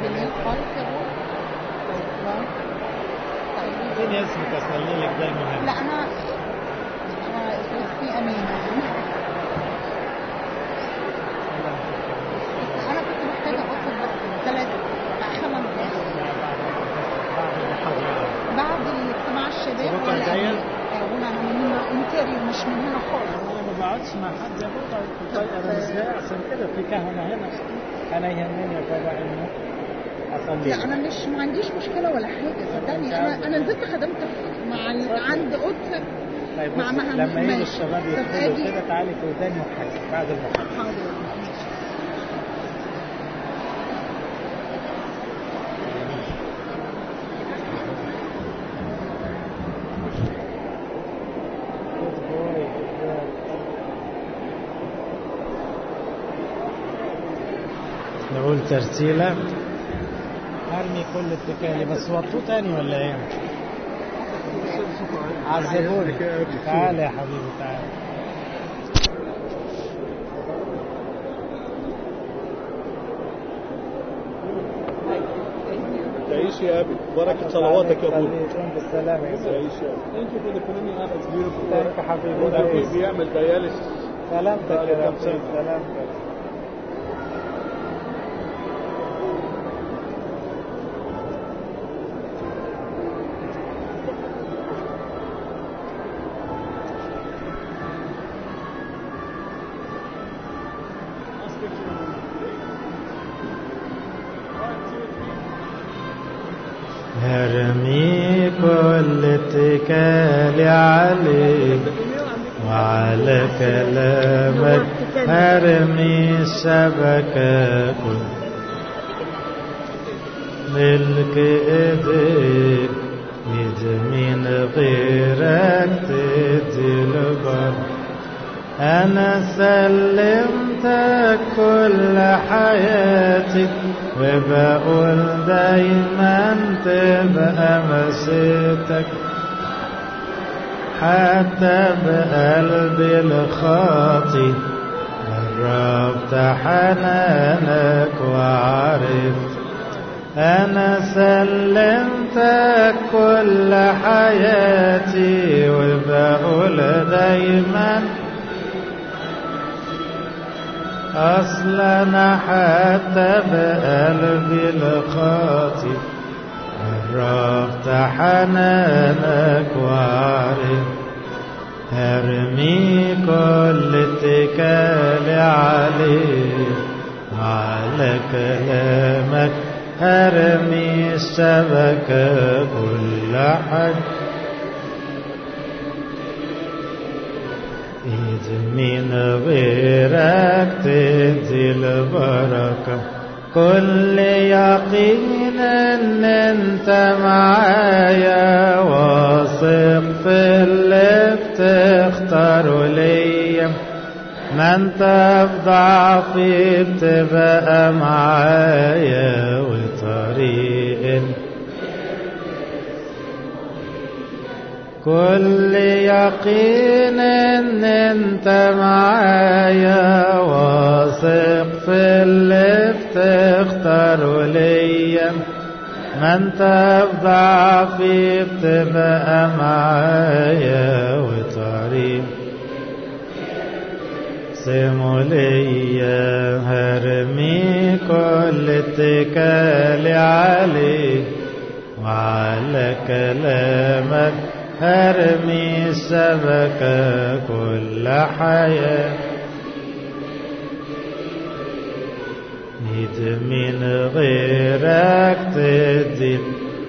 جميل خالص يا بابا الله. طيب. اديني اسمك اصلي لك ده المهم لا انا انا اسمي امينه يعني بس انا كنت محتاجه اطلب بس ثلاث خمس دقايق بعد الاجتماع الشباب بكرة ولا جاية؟ قبل؟ آه، وانا انا من هنا انتريو مش من هنا خالص انا ما بقعدش مع حد يا بابا طيب انا مش جاي عشان كده في كهنه هنا انا يهمني يا بابا انه اصلي لا انا مش ما عنديش مشكله ولا حاجه صدقني انا انا نزلت خدمت في- مع ال- عند قدس طيب مع- مع- لما يجي ماشي. الشباب طب يدخلوا أجي. كده تعالي توداني محاضره بعد المحاضره حاضر نقول ترتيلة ارمي كل اتكالي بس وطوه تاني ولا ايه؟ عذبوني تعالى يا حبيبي تعالى تعيش يا ابي بركه صلواتك يا ابوي يكون بالسلامة يا سيدي تعيش يا ابي ثانك يو فور ذا كوميوني اب اتس بيوتيفول ثانك حبيبي وده رئيس. بيعمل دياليس سلامتك بعد يا كام رب سنة. سلامتك ارمي كل اتكالي عليك وعلى كلامك ارمي الشبكة كل ملك ايديك ايد من غيرك تدي البر انا سلمتك كل حياتي وبقول دايما تبقى مسيتك حتى بقلبي الخاطي جربت حنانك وعرفت أنا سلمتك كل حياتي وبقول دايما أصل أنا حتى بقلبي الخاطي عرفت حنانك وعرف ارمي كل اتكالي عليك على كلامك ارمي الشبكة كل حد إذ من غيرك تدي البركة كل يقين ان انت معايا واثق في اللي بتختاره ليا ما انت في ضعفي بتبقى معايا وطريق كل يقين ان انت معايا واثق في اللي بتختاره ليا ما انت في ضعفي بتبقى معايا وطريق سمو ليا هرمي كل اتكالي عليك وعلى كلامك هرمي الشبكة كل حياة نيد من غيرك تدي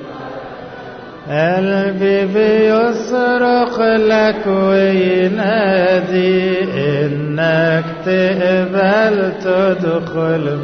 قلبي بيصرخ لك وينادي انك تقبل تدخل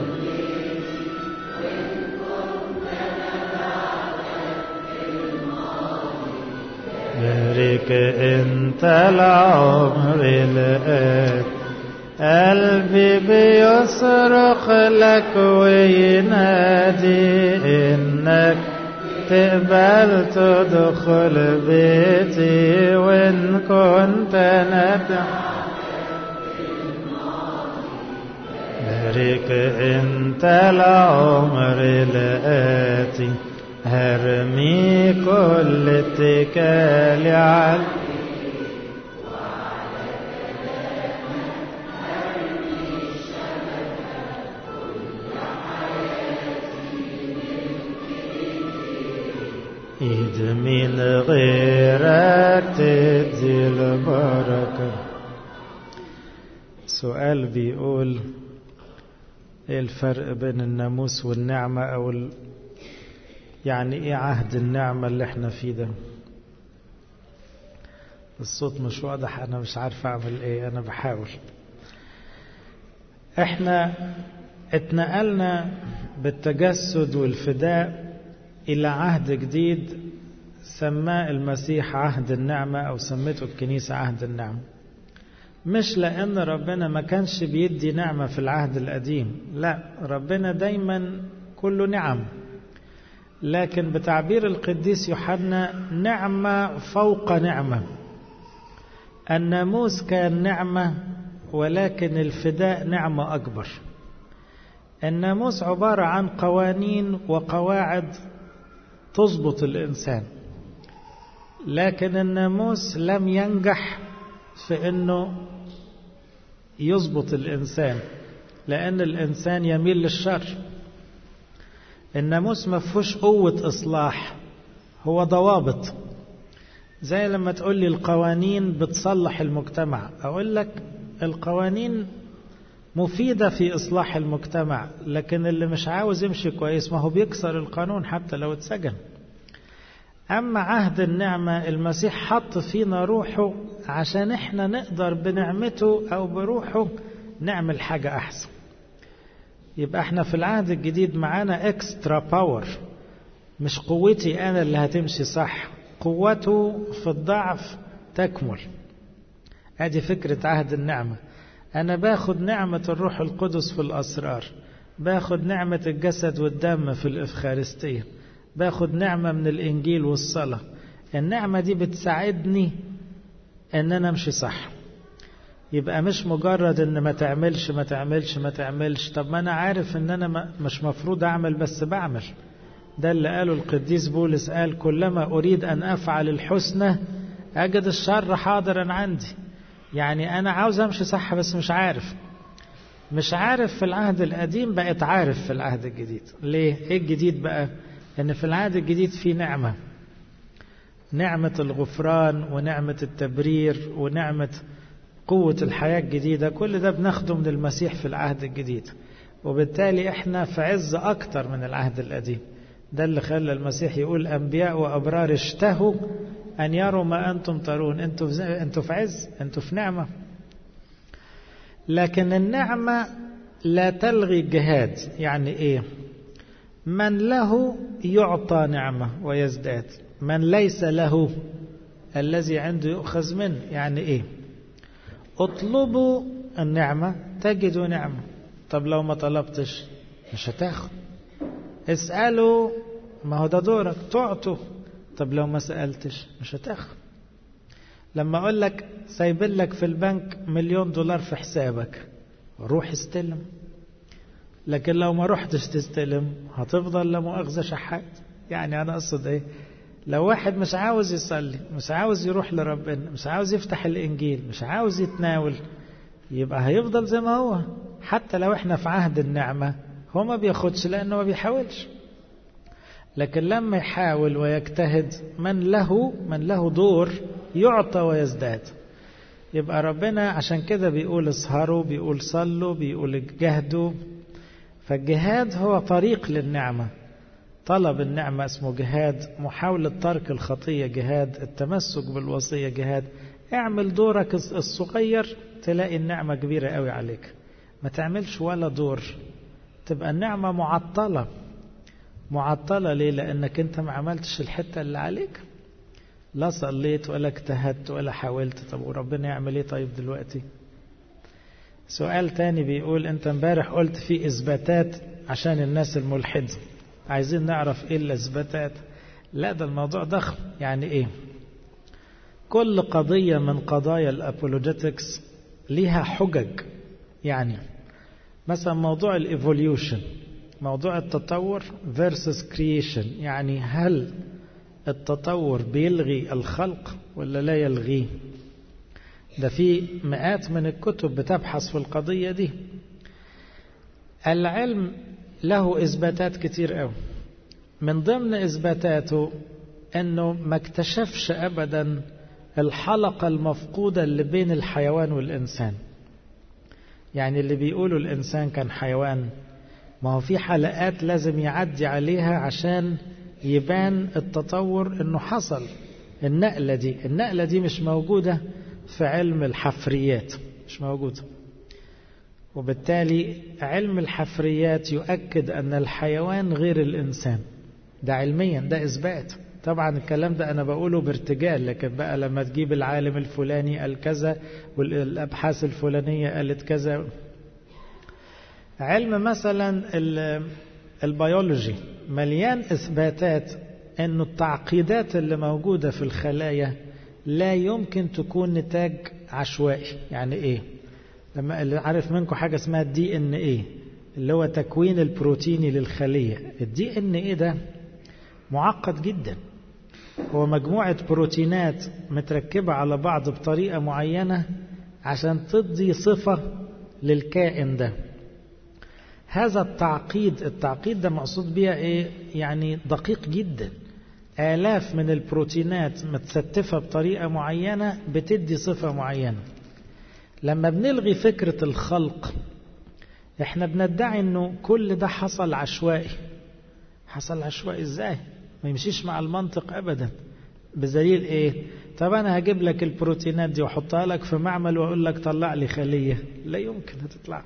بارك انت العمر الآن قلبي بيصرخ لك وينادي انك تقبل تدخل بيتي وان كنت ندم بارك انت العمر الآن هرمي كل اتكالي على إيد من غيرك تدي البركة سؤال بيقول ايه الفرق بين الناموس والنعمة او ال... يعني ايه عهد النعمة اللي احنا فيه ده الصوت مش واضح انا مش عارف اعمل ايه انا بحاول احنا اتنقلنا بالتجسد والفداء الى عهد جديد سماه المسيح عهد النعمة او سمته الكنيسة عهد النعمة مش لأن ربنا ما كانش بيدي نعمة في العهد القديم لا ربنا دايما كله نعم لكن بتعبير القديس يوحنا نعمة فوق نعمة الناموس كان نعمة ولكن الفداء نعمة أكبر الناموس عبارة عن قوانين وقواعد تضبط الإنسان لكن الناموس لم ينجح في أنه يضبط الإنسان لأن الإنسان يميل للشر الناموس ما فيهوش قوة إصلاح هو ضوابط زي لما تقول لي القوانين بتصلح المجتمع أقول لك القوانين مفيدة في إصلاح المجتمع لكن اللي مش عاوز يمشي كويس ما هو بيكسر القانون حتى لو اتسجن أما عهد النعمة المسيح حط فينا روحه عشان احنا نقدر بنعمته أو بروحه نعمل حاجة أحسن يبقى احنا في العهد الجديد معانا اكسترا باور مش قوتي أنا اللي هتمشي صح قوته في الضعف تكمل ادي فكرة عهد النعمة أنا باخد نعمة الروح القدس في الأسرار باخد نعمة الجسد والدم في الإفخارستية باخد نعمة من الإنجيل والصلاة النعمة دي بتساعدني ان انا امشي صح يبقى مش مجرد ان ما تعملش ما تعملش ما تعملش طب ما انا عارف ان انا مش مفروض اعمل بس بعمل ده اللي قاله القديس بولس قال كلما اريد ان افعل الحسنى اجد الشر حاضرا عندي يعني انا عاوز امشي صح بس مش عارف مش عارف في العهد القديم بقت عارف في العهد الجديد ليه ايه الجديد بقى ان في العهد الجديد في نعمه نعمة الغفران ونعمة التبرير ونعمة قوة الحياة الجديدة كل ده بناخده من المسيح في العهد الجديد وبالتالي احنا في عز أكتر من العهد القديم ده اللي خلى المسيح يقول أنبياء وأبرار اشتهوا أن يروا ما أنتم ترون أنتوا في, أنتوا في عز أنتوا في نعمة لكن النعمة لا تلغي الجهاد يعني إيه من له يعطى نعمة ويزداد من ليس له الذي عنده يؤخذ منه يعني ايه اطلبوا النعمة تجدوا نعمة طب لو ما طلبتش مش هتاخد اسألوا ما هو ده دورك تعطوا طب لو ما سألتش مش هتاخد لما اقول لك سايبين لك في البنك مليون دولار في حسابك روح استلم لكن لو ما رحتش تستلم هتفضل لا مؤاخذة شحات يعني انا اقصد ايه لو واحد مش عاوز يصلي مش عاوز يروح لربنا مش عاوز يفتح الإنجيل مش عاوز يتناول يبقى هيفضل زي ما هو حتى لو احنا في عهد النعمة هو ما بياخدش لأنه ما بيحاولش لكن لما يحاول ويجتهد من له من له دور يعطى ويزداد يبقى ربنا عشان كده بيقول اسهروا بيقول صلوا بيقول جهدوا فالجهاد هو طريق للنعمه طلب النعمة اسمه جهاد محاولة ترك الخطية جهاد التمسك بالوصية جهاد اعمل دورك الصغير تلاقي النعمة كبيرة قوي عليك ما تعملش ولا دور تبقى النعمة معطلة معطلة ليه لأنك أنت ما عملتش الحتة اللي عليك لا صليت ولا اجتهدت ولا حاولت طب وربنا يعمل ايه طيب دلوقتي سؤال تاني بيقول انت امبارح قلت في اثباتات عشان الناس الملحده عايزين نعرف ايه الاثباتات لا ده الموضوع ضخم يعني ايه كل قضية من قضايا الابولوجيتكس ليها حجج يعني مثلا موضوع الايفوليوشن موضوع التطور versus creation يعني هل التطور بيلغي الخلق ولا لا يلغيه ده في مئات من الكتب بتبحث في القضية دي العلم له إثباتات كتير قوي من ضمن إثباتاته أنه ما اكتشفش أبدا الحلقة المفقودة اللي بين الحيوان والإنسان يعني اللي بيقولوا الإنسان كان حيوان ما هو في حلقات لازم يعدي عليها عشان يبان التطور انه حصل النقلة دي النقلة دي مش موجودة في علم الحفريات مش موجودة وبالتالي علم الحفريات يؤكد أن الحيوان غير الإنسان ده علميا ده إثبات طبعا الكلام ده أنا بقوله بارتجال لكن بقى لما تجيب العالم الفلاني قال كذا والأبحاث الفلانية قالت كذا علم مثلا البيولوجي مليان إثباتات أن التعقيدات اللي موجودة في الخلايا لا يمكن تكون نتاج عشوائي يعني إيه لما اللي عارف منكم حاجة اسمها الدي ان ايه اللي هو تكوين البروتيني للخلية الدي ان ايه ده معقد جدا هو مجموعة بروتينات متركبة على بعض بطريقة معينة عشان تدي صفة للكائن ده هذا التعقيد التعقيد ده مقصود بيها ايه يعني دقيق جدا آلاف من البروتينات متستفة بطريقة معينة بتدي صفة معينة لما بنلغي فكرة الخلق احنا بندعي انه كل ده حصل عشوائي حصل عشوائي ازاي ما يمشيش مع المنطق ابدا بدليل ايه طب انا هجيب لك البروتينات دي واحطها لك في معمل واقول لك طلع لي خلية لا يمكن هتطلع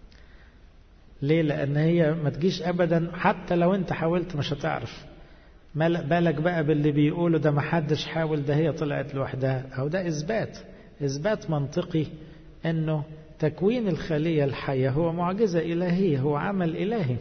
ليه لان هي ما تجيش ابدا حتى لو انت حاولت مش هتعرف بالك بقى باللي بيقولوا ده ما حدش حاول ده هي طلعت لوحدها او ده اثبات اثبات منطقي انه تكوين الخلية الحية هو معجزة إلهية هو عمل إلهي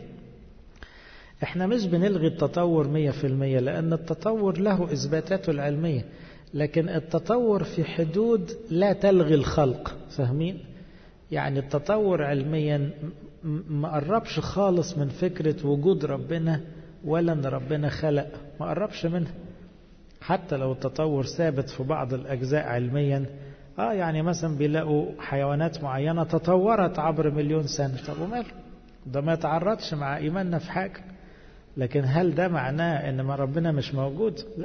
احنا مش بنلغي التطور مية في المية لأن التطور له إثباتاته العلمية لكن التطور في حدود لا تلغي الخلق فاهمين؟ يعني التطور علميا ما قربش خالص من فكرة وجود ربنا ولا ان ربنا خلق ما قربش منها حتى لو التطور ثابت في بعض الأجزاء علميا اه يعني مثلا بيلاقوا حيوانات معينة تطورت عبر مليون سنة طب وماله ده ما يتعرضش مع إيماننا في حاجة لكن هل ده معناه ان ما ربنا مش موجود لا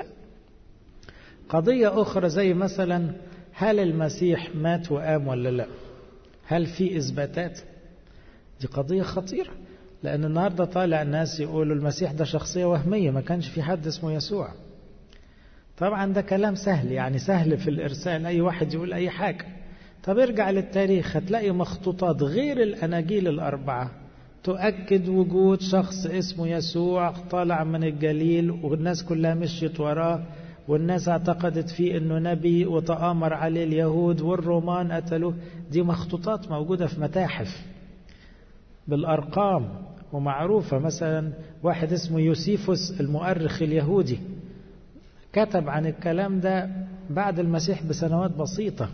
قضية أخرى زي مثلا هل المسيح مات وقام ولا لا هل في إثباتات دي قضية خطيرة لأن النهاردة طالع الناس يقولوا المسيح ده شخصية وهمية ما كانش في حد اسمه يسوع طبعا ده كلام سهل يعني سهل في الإرسال أي واحد يقول أي حاجة طب ارجع للتاريخ هتلاقي مخطوطات غير الأناجيل الأربعة تؤكد وجود شخص اسمه يسوع طالع من الجليل والناس كلها مشيت وراه والناس اعتقدت فيه انه نبي وتآمر عليه اليهود والرومان قتلوه دي مخطوطات موجودة في متاحف بالأرقام ومعروفة مثلا واحد اسمه يوسيفوس المؤرخ اليهودي كتب عن الكلام ده بعد المسيح بسنوات بسيطة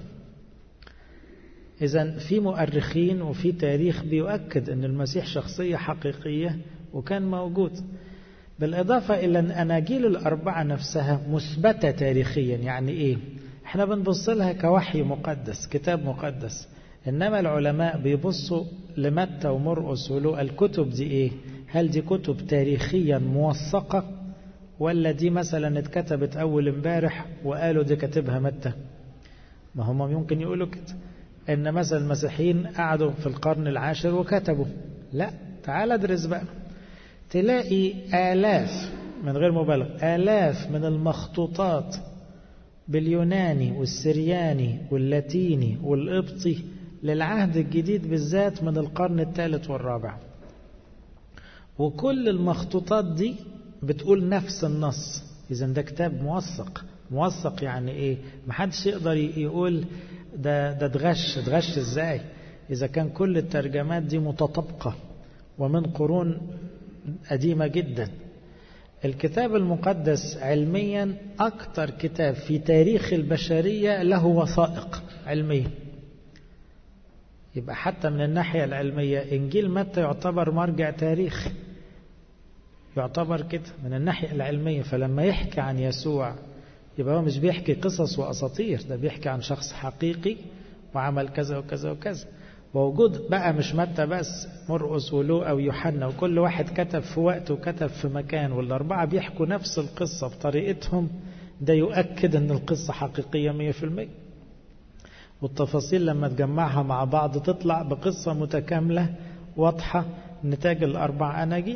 إذا في مؤرخين وفي تاريخ بيؤكد أن المسيح شخصية حقيقية وكان موجود بالإضافة إلى أن أناجيل الأربعة نفسها مثبتة تاريخيا يعني إيه؟ إحنا بنبص لها كوحي مقدس كتاب مقدس إنما العلماء بيبصوا لمتى ومرقس ولو الكتب دي إيه؟ هل دي كتب تاريخيا موثقة ولا دي مثلا اتكتبت أول امبارح وقالوا دي كاتبها متى ما هم ممكن يقولوا كده ان مثلا المسيحيين قعدوا في القرن العاشر وكتبوا لا تعال ادرس بقى تلاقي آلاف من غير مبالغة آلاف من المخطوطات باليوناني والسرياني واللاتيني والقبطي للعهد الجديد بالذات من القرن الثالث والرابع وكل المخطوطات دي بتقول نفس النص إذا ده كتاب موثق موثق يعني إيه محدش يقدر يقول ده ده اتغش اتغش ازاي اذا كان كل الترجمات دي متطابقه ومن قرون قديمه جدا الكتاب المقدس علميا اكثر كتاب في تاريخ البشريه له وثائق علميه يبقى حتى من الناحيه العلميه انجيل متى يعتبر مرجع تاريخي يعتبر كده من الناحية العلمية فلما يحكي عن يسوع يبقى هو مش بيحكي قصص وأساطير ده بيحكي عن شخص حقيقي وعمل كذا وكذا وكذا ووجود بقى مش متى بس مرقس ولوقا ويوحنا وكل واحد كتب في وقت وكتب في مكان والأربعة بيحكوا نفس القصة بطريقتهم ده يؤكد أن القصة حقيقية مية في المية والتفاصيل لما تجمعها مع بعض تطلع بقصة متكاملة واضحة نتاج الأربع أناجيل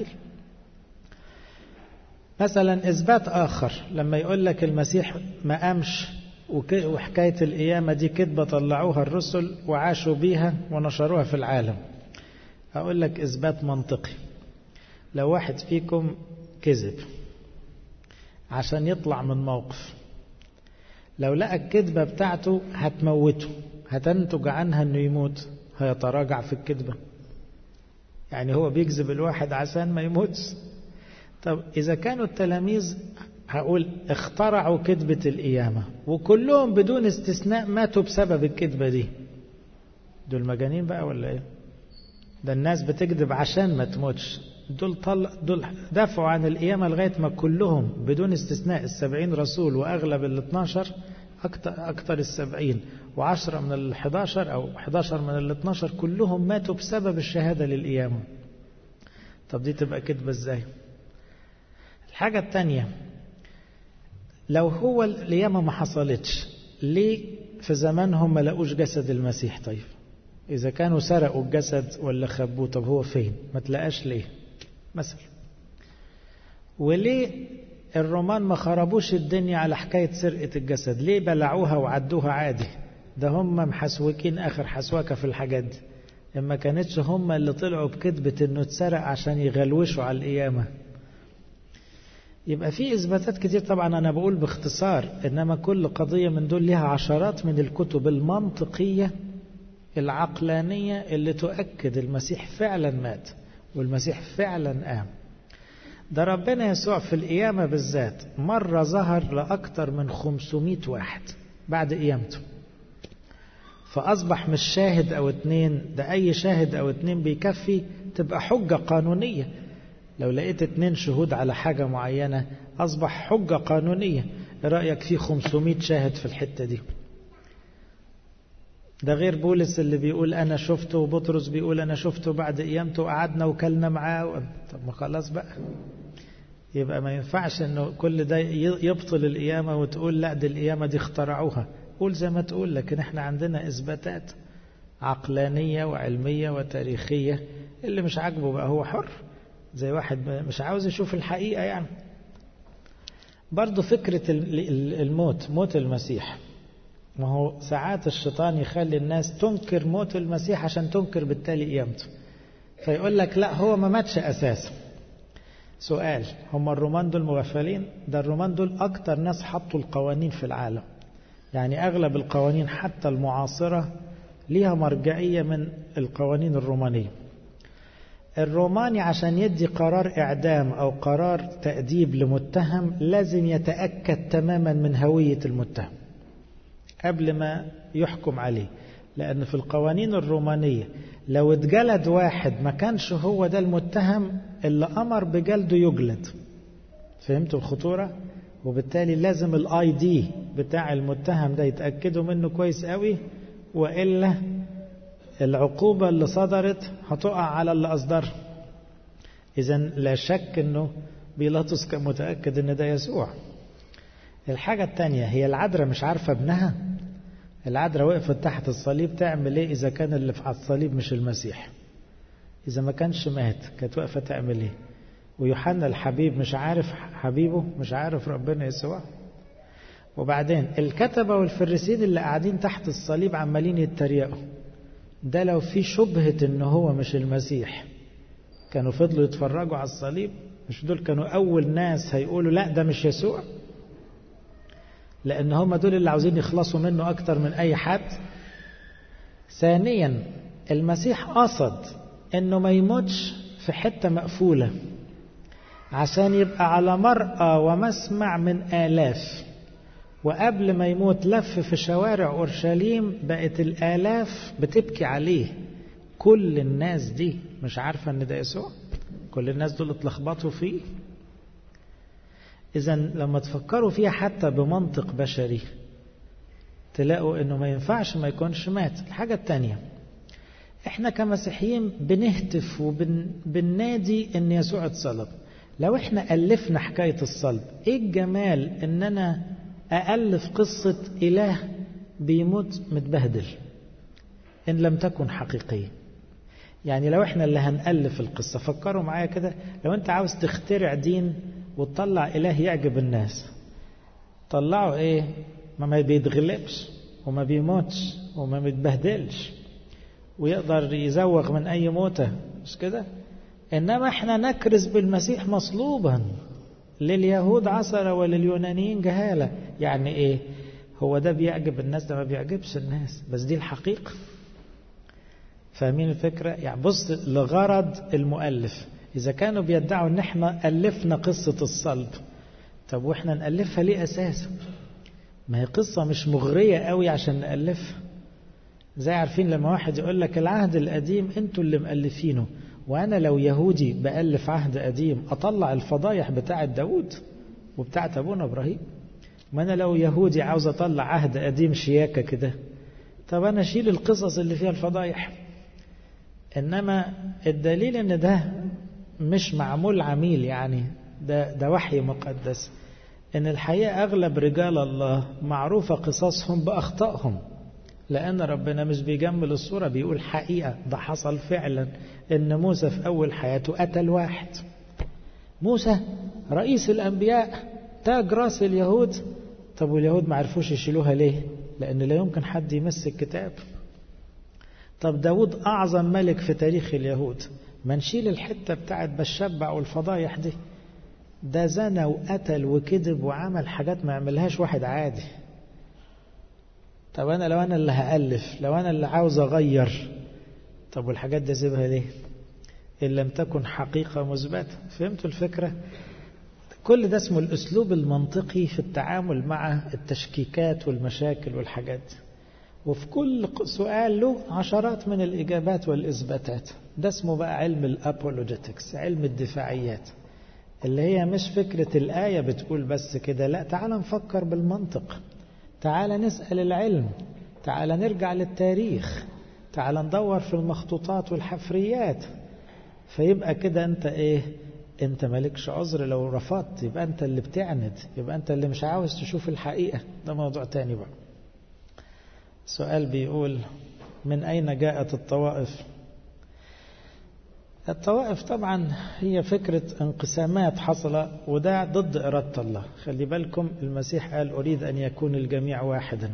مثلا إثبات آخر لما يقول لك المسيح ما قامش وحكاية القيامة دي كذبة طلعوها الرسل وعاشوا بيها ونشروها في العالم أقول لك إثبات منطقي لو واحد فيكم كذب عشان يطلع من موقف لو لقى الكذبة بتاعته هتموته هتنتج عنها انه يموت هيتراجع في الكذبة يعني هو بيكذب الواحد عشان ما يموتش طب إذا كانوا التلاميذ هقول اخترعوا كذبة القيامة وكلهم بدون استثناء ماتوا بسبب الكذبة دي دول مجانين بقى ولا ايه ده الناس بتكذب عشان ما تموتش دول طل... دول دافعوا عن القيامة لغاية ما كلهم بدون استثناء السبعين رسول وأغلب ال 12 أكتر, أكتر السبعين وعشرة من ال 11 أو 11 من ال 12 كلهم ماتوا بسبب الشهادة للقيامة طب دي تبقى كذبة ازاي الحاجة الثانية لو هو القيامة ما حصلتش ليه في زمانهم ما لقوش جسد المسيح طيب إذا كانوا سرقوا الجسد ولا خبوه طب هو فين ما تلاقاش ليه مثلا وليه الرومان ما خربوش الدنيا على حكاية سرقة الجسد ليه بلعوها وعدوها عادي ده هم محسوكين آخر حسوكة في الحاجات دي إما كانتش هم اللي طلعوا بكذبة إنه اتسرق عشان يغلوشوا على القيامة يبقى في إثباتات كتير طبعا أنا بقول باختصار إنما كل قضية من دول لها عشرات من الكتب المنطقية العقلانية اللي تؤكد المسيح فعلا مات والمسيح فعلا قام ده ربنا يسوع في القيامة بالذات مرة ظهر لأكثر من 500 واحد بعد قيامته فأصبح مش شاهد أو اتنين ده أي شاهد أو اتنين بيكفي تبقى حجة قانونية لو لقيت اتنين شهود على حاجة معينة أصبح حجة قانونية رأيك في 500 شاهد في الحتة دي ده غير بولس اللي بيقول أنا شفته وبطرس بيقول أنا شفته بعد قيامته وقعدنا وكلنا معاه طب ما خلاص بقى يبقى ما ينفعش انه كل ده يبطل القيامة وتقول لا دي القيامة دي اخترعوها قول زي ما تقول لكن احنا عندنا اثباتات عقلانية وعلمية وتاريخية اللي مش عاجبه بقى هو حر زي واحد مش عاوز يشوف الحقيقة يعني برضو فكرة الموت موت المسيح ما هو ساعات الشيطان يخلي الناس تنكر موت المسيح عشان تنكر بالتالي قيامته فيقول لك لا هو ما ماتش أساسا سؤال هم الرومان دول مغفلين ده الرومان دول أكتر ناس حطوا القوانين في العالم يعني أغلب القوانين حتى المعاصرة ليها مرجعية من القوانين الرومانية الروماني عشان يدي قرار إعدام أو قرار تأديب لمتهم لازم يتأكد تماما من هوية المتهم قبل ما يحكم عليه لأن في القوانين الرومانية لو اتجلد واحد ما كانش هو ده المتهم اللي أمر بجلده يجلد فهمتوا الخطورة؟ وبالتالي لازم الاي دي بتاع المتهم ده يتأكدوا منه كويس قوي وإلا العقوبة اللي صدرت هتقع على اللي أصدرها إذا لا شك أنه بيلاطس كان متأكد أن ده يسوع الحاجة الثانية هي العذراء مش عارفة ابنها العذراء وقفت تحت الصليب تعمل ايه إذا كان اللي على الصليب مش المسيح إذا ما كانش مات كانت واقفة تعمل ايه ويوحنا الحبيب مش عارف حبيبه مش عارف ربنا يسوع وبعدين الكتبة والفريسين اللي قاعدين تحت الصليب عمالين يتريقوا ده لو في شبهة ان هو مش المسيح كانوا فضلوا يتفرجوا على الصليب مش دول كانوا اول ناس هيقولوا لا ده مش يسوع لان هم دول اللي عاوزين يخلصوا منه اكتر من اي حد ثانيا المسيح قصد انه ما يموتش في حتة مقفولة عشان يبقى على مرأى ومسمع من آلاف وقبل ما يموت لف في شوارع أورشليم بقت الآلاف بتبكي عليه كل الناس دي مش عارفة ان ده يسوع كل الناس دول اتلخبطوا فيه إذا لما تفكروا فيها حتى بمنطق بشري تلاقوا إنه ما ينفعش ما يكونش مات الحاجة التانية إحنا كمسيحيين بنهتف وبننادي إن يسوع اتصلب لو إحنا ألفنا حكاية الصلب إيه الجمال إن أنا أألف قصة إله بيموت متبهدل إن لم تكن حقيقية يعني لو احنا اللي هنألف القصة فكروا معايا كده لو انت عاوز تخترع دين وتطلع إله يعجب الناس طلعوا ايه ما ما بيتغلبش وما بيموتش وما بيتبهدلش ويقدر يزوغ من أي موتة مش كده إنما احنا نكرز بالمسيح مصلوبا لليهود عثرة ولليونانيين جهالة يعني ايه هو ده بيعجب الناس ده ما بيعجبش الناس بس دي الحقيقة فاهمين الفكرة يعني بص لغرض المؤلف إذا كانوا بيدعوا إن إحنا ألفنا قصة الصلب طب وإحنا نألفها ليه أساسا ما هي قصة مش مغرية قوي عشان نألفها زي عارفين لما واحد يقول لك العهد القديم انتوا اللي مألفينه وأنا لو يهودي بألف عهد قديم أطلع الفضايح بتاعة داود وبتاعة أبونا إبراهيم ما أنا لو يهودي عاوز أطلع عهد قديم شياكة كده طب أنا أشيل القصص اللي فيها الفضايح إنما الدليل إن ده مش معمول عميل يعني ده, ده وحي مقدس إن الحقيقة أغلب رجال الله معروفة قصصهم بأخطائهم لأن ربنا مش بيجمل الصورة بيقول حقيقة ده حصل فعلا إن موسى في أول حياته قتل واحد موسى رئيس الأنبياء تاج راس اليهود طب واليهود ما عرفوش يشيلوها ليه لأن لا يمكن حد يمس الكتاب طب داود أعظم ملك في تاريخ اليهود ما نشيل الحتة بتاعت بشبع والفضايح دي ده زنى وقتل وكذب وعمل حاجات ما يعملهاش واحد عادي طب أنا لو أنا اللي هألف لو أنا اللي عاوز أغير طب والحاجات دي سيبها ليه إن لم تكن حقيقة مثبتة فهمتوا الفكرة كل ده اسمه الأسلوب المنطقي في التعامل مع التشكيكات والمشاكل والحاجات وفي كل سؤال له عشرات من الإجابات والإثباتات ده اسمه بقى علم الأبولوجيتكس علم الدفاعيات اللي هي مش فكرة الآية بتقول بس كده لا تعال نفكر بالمنطق تعال نسأل العلم تعال نرجع للتاريخ تعال ندور في المخطوطات والحفريات فيبقى كده انت ايه انت مالكش عذر لو رفضت يبقى انت اللي بتعند يبقى انت اللي مش عاوز تشوف الحقيقة ده موضوع تاني بقى سؤال بيقول من أين جاءت الطوائف الطوائف طبعا هي فكرة انقسامات حصل وده ضد إرادة الله خلي بالكم المسيح قال أريد أن يكون الجميع واحدا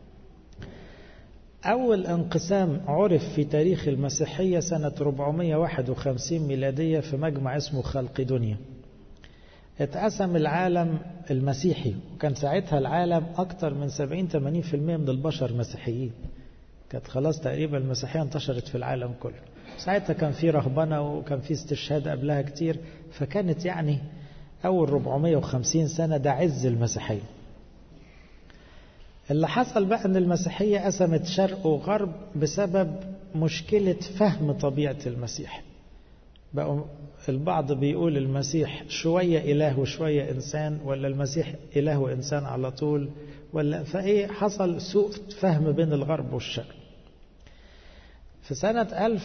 أول انقسام عرف في تاريخ المسيحية سنة 451 ميلادية في مجمع اسمه خلق دنيا اتقسم العالم المسيحي وكان ساعتها العالم أكثر من 70-80% من البشر مسيحيين كانت خلاص تقريبا المسيحية انتشرت في العالم كله ساعتها كان في رهبنة وكان في استشهاد قبلها كتير فكانت يعني أول 450 سنة ده عز المسيحية اللي حصل بقى أن المسيحية قسمت شرق وغرب بسبب مشكلة فهم طبيعة المسيح بقوا البعض بيقول المسيح شوية إله وشوية إنسان ولا المسيح إله وإنسان على طول ولا فإيه حصل سوء فهم بين الغرب والشرق في سنة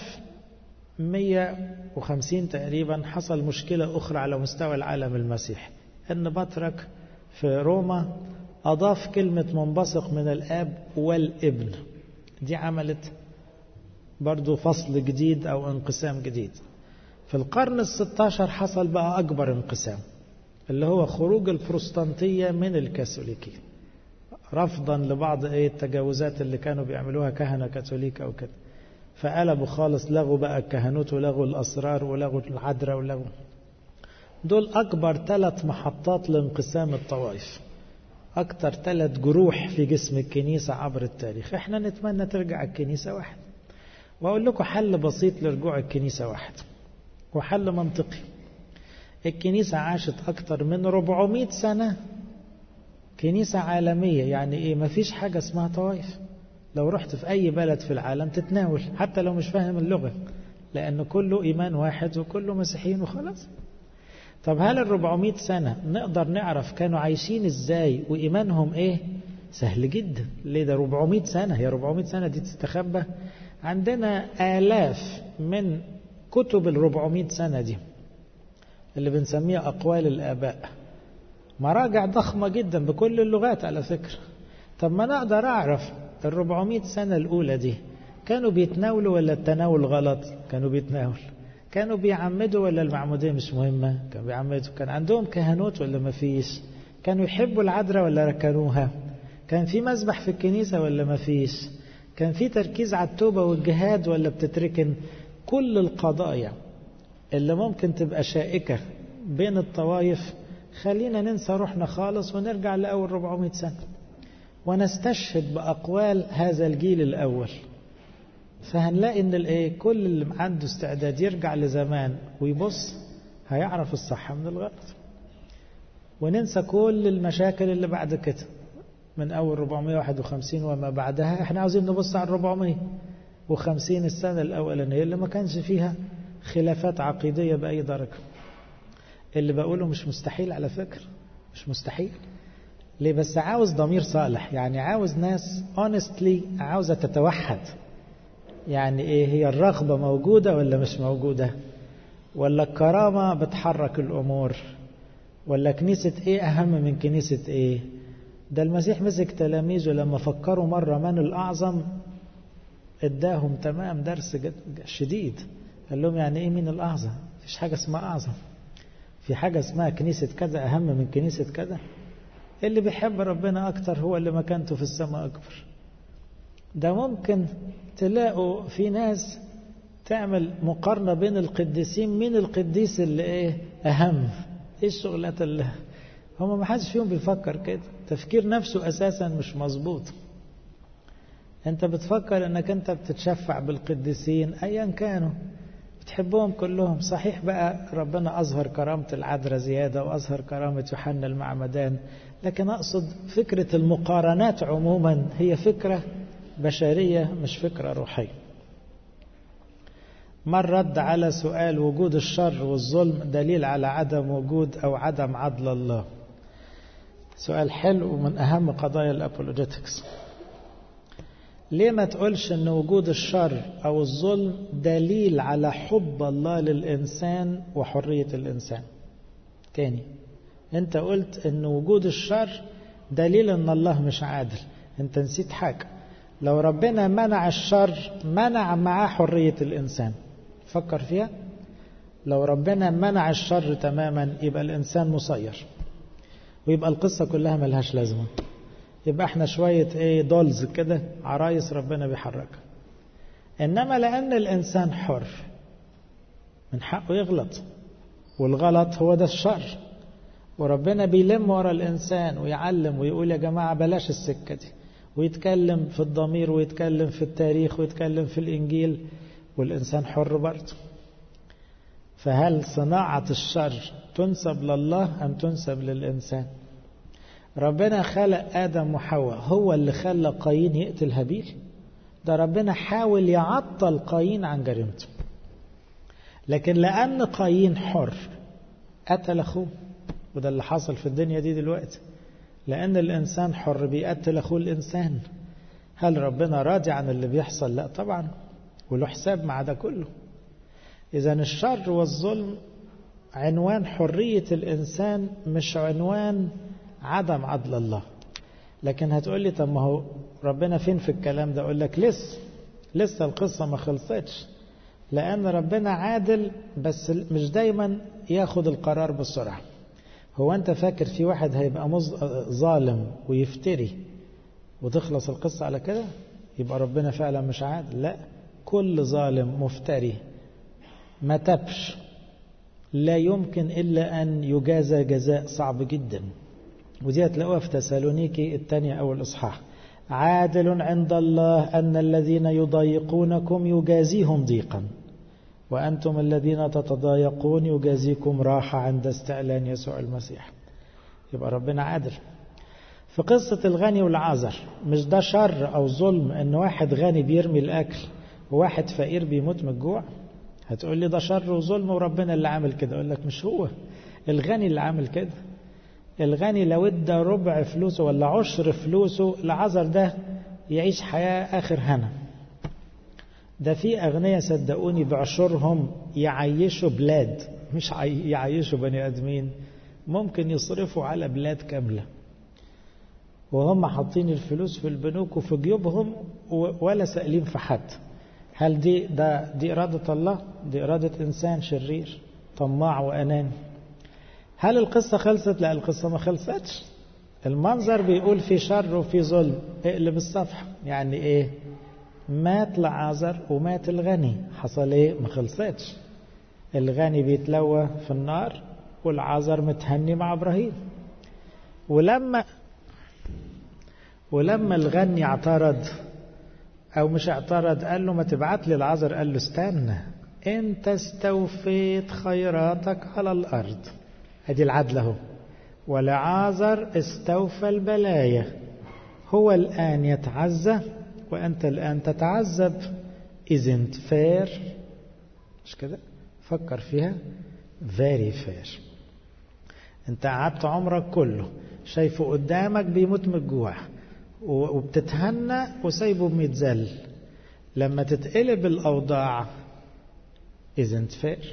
1150 تقريبا حصل مشكلة أخرى على مستوى العالم المسيحي أن بطرك في روما أضاف كلمة منبثق من الآب والابن دي عملت برضو فصل جديد أو انقسام جديد في القرن الستاشر حصل بقى أكبر انقسام اللي هو خروج البروستانتية من الكاثوليكية رفضا لبعض ايه التجاوزات اللي كانوا بيعملوها كهنة كاثوليك أو كده فقلبوا خالص لغوا بقى الكهنوت ولغوا الأسرار ولغوا العذراء ولغوا دول أكبر ثلاث محطات لانقسام الطوائف أكتر ثلاث جروح في جسم الكنيسة عبر التاريخ احنا نتمنى ترجع الكنيسة واحد وأقول لكم حل بسيط لرجوع الكنيسة واحد وحل منطقي الكنيسة عاشت أكتر من 400 سنة كنيسة عالمية يعني إيه مفيش حاجة اسمها طوائف لو رحت في أي بلد في العالم تتناول حتى لو مش فاهم اللغة لأن كله إيمان واحد وكله مسيحيين وخلاص طب هل ال 400 سنة نقدر نعرف كانوا عايشين ازاي وإيمانهم ايه سهل جدا ليه ده 400 سنة هي 400 سنة دي تستخبى عندنا آلاف من كتب ال 400 سنة دي اللي بنسميها أقوال الآباء مراجع ضخمة جدا بكل اللغات على فكرة طب ما نقدر أعرف ال 400 سنة الأولى دي كانوا بيتناولوا ولا التناول غلط كانوا بيتناول كانوا بيعمدوا ولا المعمودية مش مهمة كانوا بيعمدوا كان عندهم كهنوت ولا ما فيش كانوا يحبوا العذراء ولا ركنوها كان في مسبح في الكنيسة ولا ما فيش كان في تركيز على التوبة والجهاد ولا بتتركن كل القضايا اللي ممكن تبقى شائكة بين الطوائف خلينا ننسى روحنا خالص ونرجع لأول 400 سنة ونستشهد بأقوال هذا الجيل الأول فهنلاقي ان الايه كل اللي عنده استعداد يرجع لزمان ويبص هيعرف الصح من الغلط وننسى كل المشاكل اللي بعد كده من اول 451 وما بعدها احنا عاوزين نبص على 450 السنه الاولانيه اللي ما كانش فيها خلافات عقيديه باي درجه اللي بقوله مش مستحيل على فكره مش مستحيل ليه بس عاوز ضمير صالح يعني عاوز ناس honestly عاوزه تتوحد يعني ايه هي الرغبة موجودة ولا مش موجودة ولا الكرامة بتحرك الأمور ولا كنيسة ايه أهم من كنيسة ايه ده المسيح مسك تلاميذه لما فكروا مرة من الأعظم اداهم تمام درس شديد قال لهم يعني ايه مين الأعظم مفيش حاجة اسمها أعظم في حاجة اسمها كنيسة كذا أهم من كنيسة كذا اللي بيحب ربنا أكتر هو اللي مكانته في السماء أكبر ده ممكن تلاقوا في ناس تعمل مقارنة بين القديسين مين القديس اللي ايه أهم ايه الشغلات اللي هم ما حدش فيهم بيفكر كده تفكير نفسه أساسا مش مظبوط انت بتفكر انك انت بتتشفع بالقديسين ايا كانوا بتحبهم كلهم صحيح بقى ربنا أظهر كرامة العذراء زيادة وأظهر كرامة يوحنا المعمدان لكن أقصد فكرة المقارنات عموما هي فكرة بشرية مش فكرة روحية من رد على سؤال وجود الشر والظلم دليل على عدم وجود أو عدم عدل الله سؤال حلو ومن أهم قضايا الأبولوجيتكس ليه ما تقولش أن وجود الشر أو الظلم دليل على حب الله للإنسان وحرية الإنسان تاني أنت قلت أن وجود الشر دليل أن الله مش عادل أنت نسيت حاجة لو ربنا منع الشر منع معاه حرية الإنسان فكر فيها لو ربنا منع الشر تماما يبقى الإنسان مسير ويبقى القصة كلها ملهاش لازمة يبقى احنا شوية ايه دولز كده عرايس ربنا بيحركها انما لان الانسان حر من حقه يغلط والغلط هو ده الشر وربنا بيلم ورا الانسان ويعلم ويقول يا جماعة بلاش السكة دي ويتكلم في الضمير ويتكلم في التاريخ ويتكلم في الانجيل والانسان حر برضه فهل صناعة الشر تنسب لله ام تنسب للانسان ربنا خلق آدم وحواء هو اللي خلى قايين يقتل هابيل ده ربنا حاول يعطل قايين عن جريمته لكن لأن قايين حر قتل أخوه وده اللي حصل في الدنيا دي دلوقتي لأن الإنسان حر بيقتل أخوه الإنسان هل ربنا راضي عن اللي بيحصل لا طبعا وله حساب مع ده كله إذا الشر والظلم عنوان حرية الإنسان مش عنوان عدم عدل الله لكن هتقول لي طب ما هو ربنا فين في الكلام ده اقول لك لسه لسه القصه ما خلصتش لان ربنا عادل بس مش دايما ياخد القرار بسرعه هو انت فاكر في واحد هيبقى مز... ظالم ويفتري وتخلص القصه على كده يبقى ربنا فعلا مش عادل لا كل ظالم مفتري ما تبش لا يمكن الا ان يجازى جزاء صعب جدا ودي هتلاقوها في تسالونيكي الثانية أو الإصحاح عادل عند الله أن الذين يضايقونكم يجازيهم ضيقا وأنتم الذين تتضايقون يجازيكم راحة عند استعلان يسوع المسيح يبقى ربنا عادل في قصة الغني والعازر مش ده شر أو ظلم أن واحد غني بيرمي الأكل وواحد فقير بيموت من الجوع هتقول لي ده شر وظلم وربنا اللي عامل كده أقول لك مش هو الغني اللي عامل كده الغني لو ادى ربع فلوسه ولا عشر فلوسه العذر ده يعيش حياة آخر هنا ده في أغنياء صدقوني بعشرهم يعيشوا بلاد مش يعيشوا بني آدمين ممكن يصرفوا على بلاد كاملة وهم حاطين الفلوس في البنوك وفي جيوبهم ولا سائلين في حد هل دي ده دي إرادة الله؟ دي إرادة إنسان شرير طماع وأناني هل القصة خلصت؟ لا القصة ما خلصتش المنظر بيقول في شر وفي ظلم اقلب الصفحة يعني ايه مات لعازر ومات الغني حصل ايه ما خلصتش الغني بيتلوى في النار والعازر متهني مع ابراهيم ولما ولما الغني اعترض او مش اعترض قال له ما تبعت لي العذر قال له استنى انت استوفيت خيراتك على الارض ادي العدل اهو ولعازر استوفى البلايا هو الان يتعزى وانت الان تتعذب isn't fair مش كده فكر فيها very fair انت قعدت عمرك كله شايفه قدامك بيموت من الجوع وبتتهنى وسايبه بيتذل لما تتقلب الأوضاع isn't fair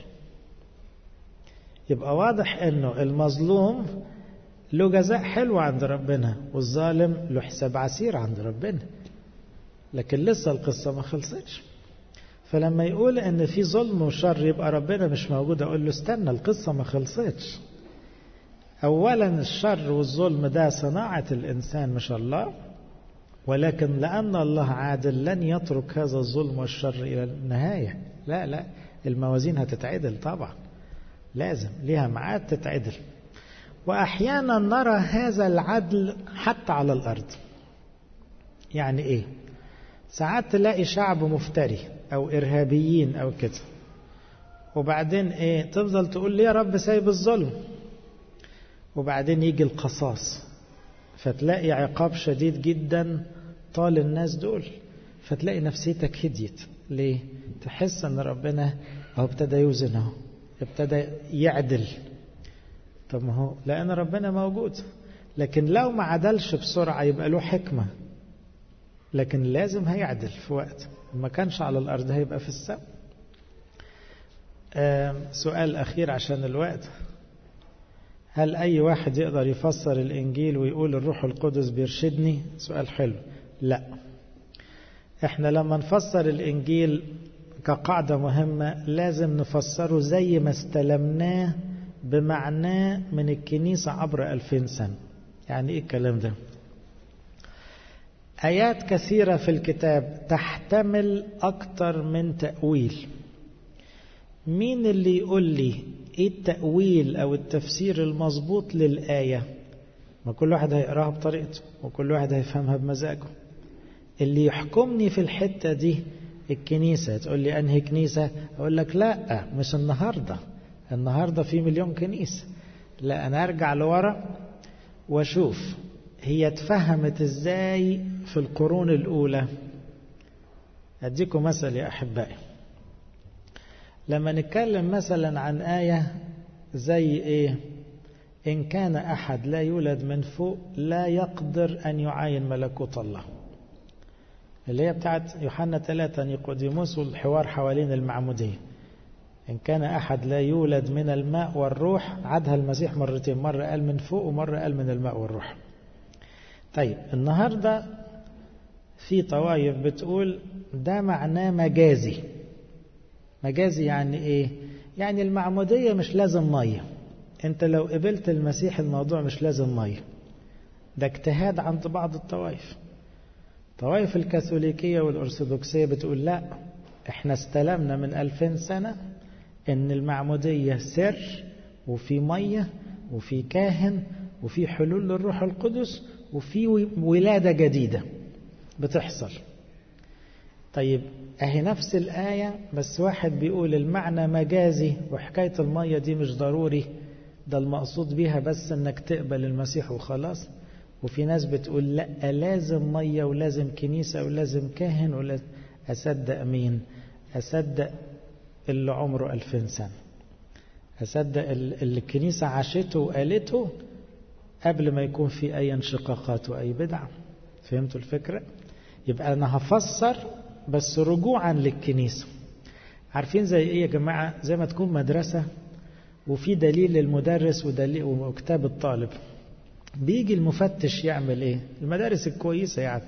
يبقى واضح انه المظلوم له جزاء حلو عند ربنا والظالم له حساب عسير عند ربنا لكن لسه القصة ما خلصتش فلما يقول ان في ظلم وشر يبقى ربنا مش موجود اقول له استنى القصة ما خلصتش اولا الشر والظلم ده صناعة الانسان مش الله ولكن لأن الله عادل لن يترك هذا الظلم والشر إلى النهاية لا لا الموازين هتتعدل طبعا لازم ليها ميعاد تتعدل وأحيانا نرى هذا العدل حتى على الأرض يعني إيه ساعات تلاقي شعب مفتري أو إرهابيين أو كده وبعدين إيه تفضل تقول لي يا رب سايب الظلم وبعدين يجي القصاص فتلاقي عقاب شديد جدا طال الناس دول فتلاقي نفسيتك هديت ليه تحس ان ربنا هو ابتدى يوزن اهو ابتدى يعدل طب ما هو لان ربنا موجود لكن لو ما عدلش بسرعه يبقى له حكمه لكن لازم هيعدل في وقت ما كانش على الارض هيبقى في السماء سؤال اخير عشان الوقت هل أي واحد يقدر يفسر الإنجيل ويقول الروح القدس بيرشدني سؤال حلو لا احنا لما نفسر الإنجيل كقاعدة مهمة لازم نفسره زي ما استلمناه بمعناه من الكنيسة عبر ألفين سنة يعني إيه الكلام ده آيات كثيرة في الكتاب تحتمل أكتر من تأويل مين اللي يقول لي ايه التأويل او التفسير المظبوط للآية ما كل واحد هيقراها بطريقته وكل واحد هيفهمها بمزاجه اللي يحكمني في الحتة دي الكنيسة تقول لي أنهي كنيسة أقول لك لا مش النهاردة النهاردة في مليون كنيسة لا أنا أرجع لورا وأشوف هي اتفهمت إزاي في القرون الأولى أديكم مثل يا أحبائي لما نتكلم مثلا عن آية زي إيه إن كان أحد لا يولد من فوق لا يقدر أن يعاين ملكوت الله اللي هي بتاعت يوحنا 3 نيقوديموس والحوار حوالين المعمودية إن كان أحد لا يولد من الماء والروح عادها المسيح مرتين مرة قال من فوق ومرة قال من الماء والروح طيب النهاردة في طوائف بتقول ده معناه مجازي مجازي يعني ايه يعني المعمودية مش لازم مية انت لو قبلت المسيح الموضوع مش لازم مية ده اجتهاد عند بعض الطوائف طوائف الكاثوليكية والأرثوذكسية بتقول لا احنا استلمنا من ألفين سنة ان المعمودية سر وفي مية وفي كاهن وفي حلول للروح القدس وفي ولادة جديدة بتحصل طيب اهي نفس الآية بس واحد بيقول المعنى مجازي وحكاية المية دي مش ضروري ده المقصود بيها بس انك تقبل المسيح وخلاص وفي ناس بتقول لا لازم مية ولازم كنيسة ولازم كاهن ولازم أصدق مين أصدق اللي عمره ألفين سنة أصدق اللي الكنيسة عاشته وقالته قبل ما يكون في أي انشقاقات وأي بدعة فهمتوا الفكرة؟ يبقى أنا هفسر بس رجوعا للكنيسة عارفين زي إيه يا جماعة زي ما تكون مدرسة وفي دليل للمدرس ودليل وكتاب الطالب بيجي المفتش يعمل ايه المدارس الكويسة يعني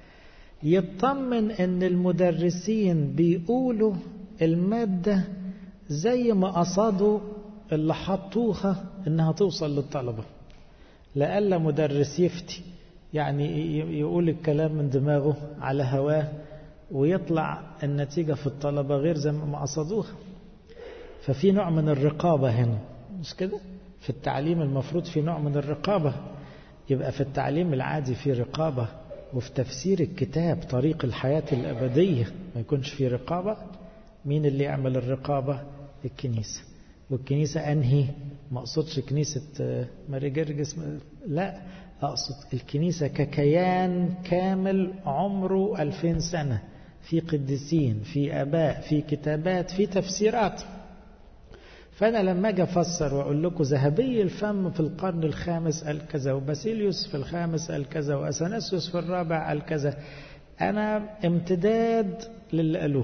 يطمن ان المدرسين بيقولوا المادة زي ما قصدوا اللي حطوها انها توصل للطلبة لألا مدرس يفتي يعني يقول الكلام من دماغه على هواه ويطلع النتيجة في الطلبة غير زي ما قصدوها ففي نوع من الرقابة هنا مش كده في التعليم المفروض في نوع من الرقابة يبقى في التعليم العادي في رقابة وفي تفسير الكتاب طريق الحياة الأبدية ما يكونش في رقابة مين اللي يعمل الرقابة الكنيسة والكنيسة أنهي ما أقصدش كنيسة ماري جرجس لا أقصد الكنيسة ككيان كامل عمره ألفين سنة في قديسين في أباء في كتابات في تفسيرات فأنا لما أجي أفسر وأقول لكم ذهبي الفم في القرن الخامس قال كذا وباسيليوس في الخامس قال كذا وأثناسيوس في الرابع قال كذا أنا امتداد للي قالوه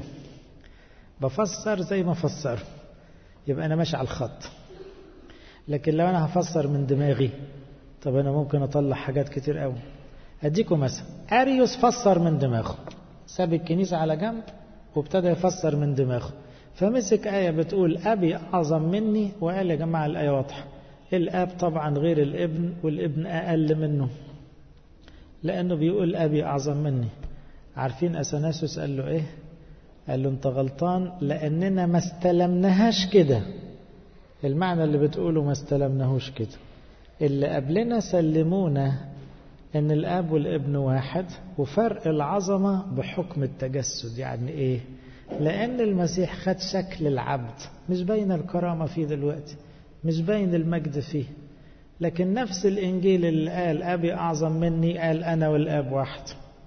بفسر زي ما فسر يبقى أنا ماشي على الخط لكن لو أنا هفسر من دماغي طب أنا ممكن أطلع حاجات كتير قوي أديكم مثلا أريوس فسر من دماغه ساب الكنيسة على جنب وابتدى يفسر من دماغه فمسك آية بتقول أبي أعظم مني وقال يا جماعة الآية واضحة الآب طبعا غير الابن والابن أقل منه لأنه بيقول أبي أعظم مني عارفين أثناسيوس قال له إيه قال له أنت غلطان لأننا ما استلمناهاش كده المعنى اللي بتقوله ما استلمناهوش كده اللي قبلنا سلمونا ان الاب والابن واحد وفرق العظمة بحكم التجسد يعني ايه لان المسيح خد شكل العبد مش باين الكرامة فيه دلوقتي مش باين المجد فيه لكن نفس الانجيل اللي قال ابي اعظم مني قال انا والاب واحد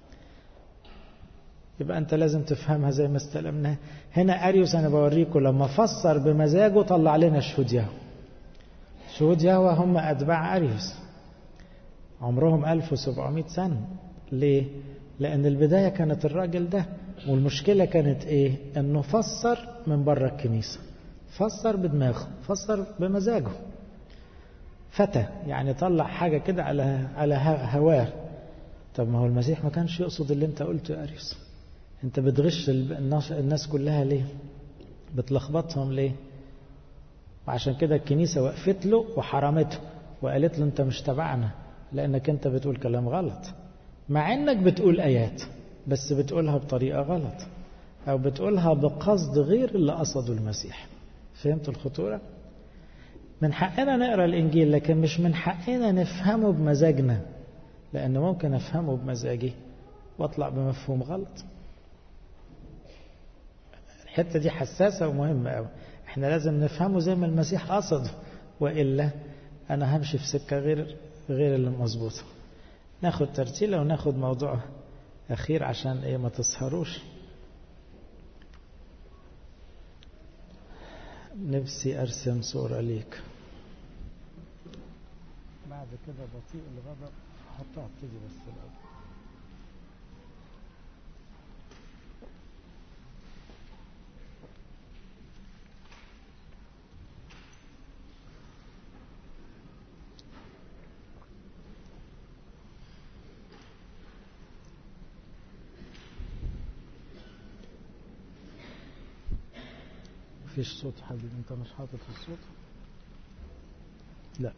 يبقى انت لازم تفهمها زي ما استلمناها هنا اريوس انا بوريكم لما فسر بمزاجه طلع لنا شهود يهوه شهود يهوه هم اتباع اريوس عمرهم 1700 سنة ليه؟ لأن البداية كانت الراجل ده والمشكلة كانت إيه؟ إنه فسر من بره الكنيسة فسر بدماغه فسر بمزاجه فتى يعني طلع حاجة كده على على هواه طب ما هو المسيح ما كانش يقصد اللي انت قلته يا أريوس انت بتغش الناس كلها ليه بتلخبطهم ليه وعشان كده الكنيسة وقفت له وحرمته وقالت له انت مش تبعنا لأنك أنت بتقول كلام غلط مع أنك بتقول آيات بس بتقولها بطريقة غلط أو بتقولها بقصد غير اللي قصده المسيح فهمت الخطورة؟ من حقنا نقرأ الإنجيل لكن مش من حقنا نفهمه بمزاجنا لأن ممكن أفهمه بمزاجي وأطلع بمفهوم غلط الحتة دي حساسة ومهمة أوي احنا لازم نفهمه زي ما المسيح قصده وإلا أنا همشي في سكة غير غير اللي مظبوطة ناخد ترتيلة وناخد موضوع أخير عشان إيه ما تسهروش نفسي أرسم صورة ليك بعد كده بطيء الغضب حطها ابتدي بس الأول مفيش صوت حبيبي انت مش حاطط الصوت لا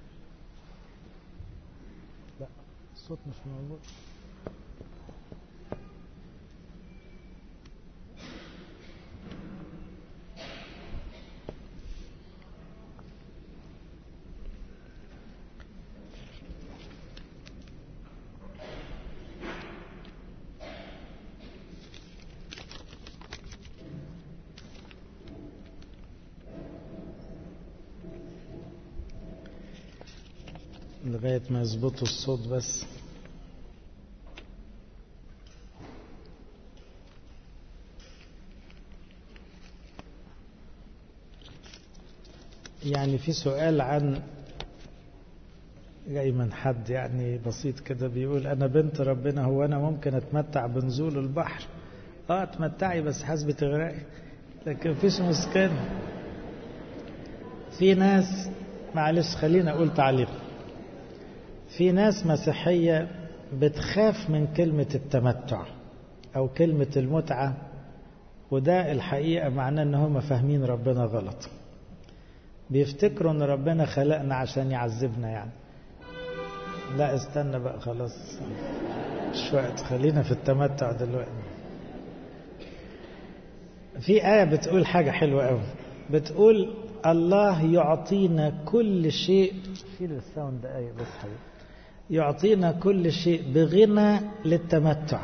لا الصوت مش موجود لغاية ما يظبطوا الصوت بس يعني في سؤال عن جاي من حد يعني بسيط كده بيقول انا بنت ربنا هو انا ممكن اتمتع بنزول البحر اه اتمتعي بس حسب تغرقي لكن مفيش مشكله في ناس معلش خلينا اقول تعليق في ناس مسيحيه بتخاف من كلمه التمتع او كلمه المتعه وده الحقيقه معناه ان هم فاهمين ربنا غلط بيفتكروا ان ربنا خلقنا عشان يعذبنا يعني لا استنى بقى خلاص مش وقت خلينا في التمتع دلوقتي في آية بتقول حاجة حلوة قوي بتقول الله يعطينا كل شيء شيل الساوند دقايق بس حبيبي يعطينا كل شيء بغنى للتمتع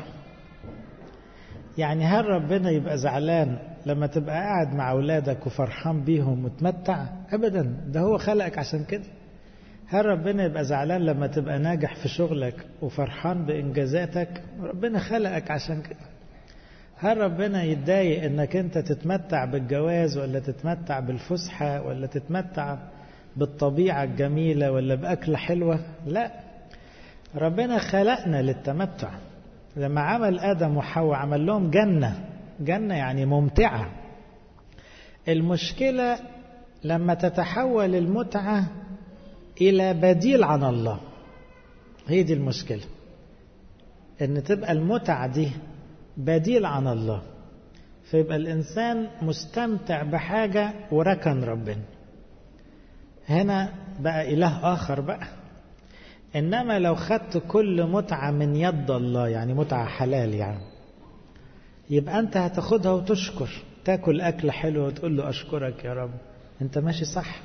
يعني هل ربنا يبقى زعلان لما تبقى قاعد مع أولادك وفرحان بيهم وتمتع أبدا ده هو خلقك عشان كده هل ربنا يبقى زعلان لما تبقى ناجح في شغلك وفرحان بإنجازاتك ربنا خلقك عشان كده هل ربنا يتضايق انك انت تتمتع بالجواز ولا تتمتع بالفسحة ولا تتمتع بالطبيعة الجميلة ولا بأكلة حلوة لا ربنا خلقنا للتمتع لما عمل آدم وحواء عمل لهم جنة جنة يعني ممتعة المشكلة لما تتحول المتعة إلى بديل عن الله هي دي المشكلة إن تبقى المتعة دي بديل عن الله فيبقى الإنسان مستمتع بحاجة وركن ربنا هنا بقى إله آخر بقى إنما لو خدت كل متعة من يد الله يعني متعة حلال يعني يبقى أنت هتاخدها وتشكر تاكل أكل حلو وتقول له أشكرك يا رب أنت ماشي صح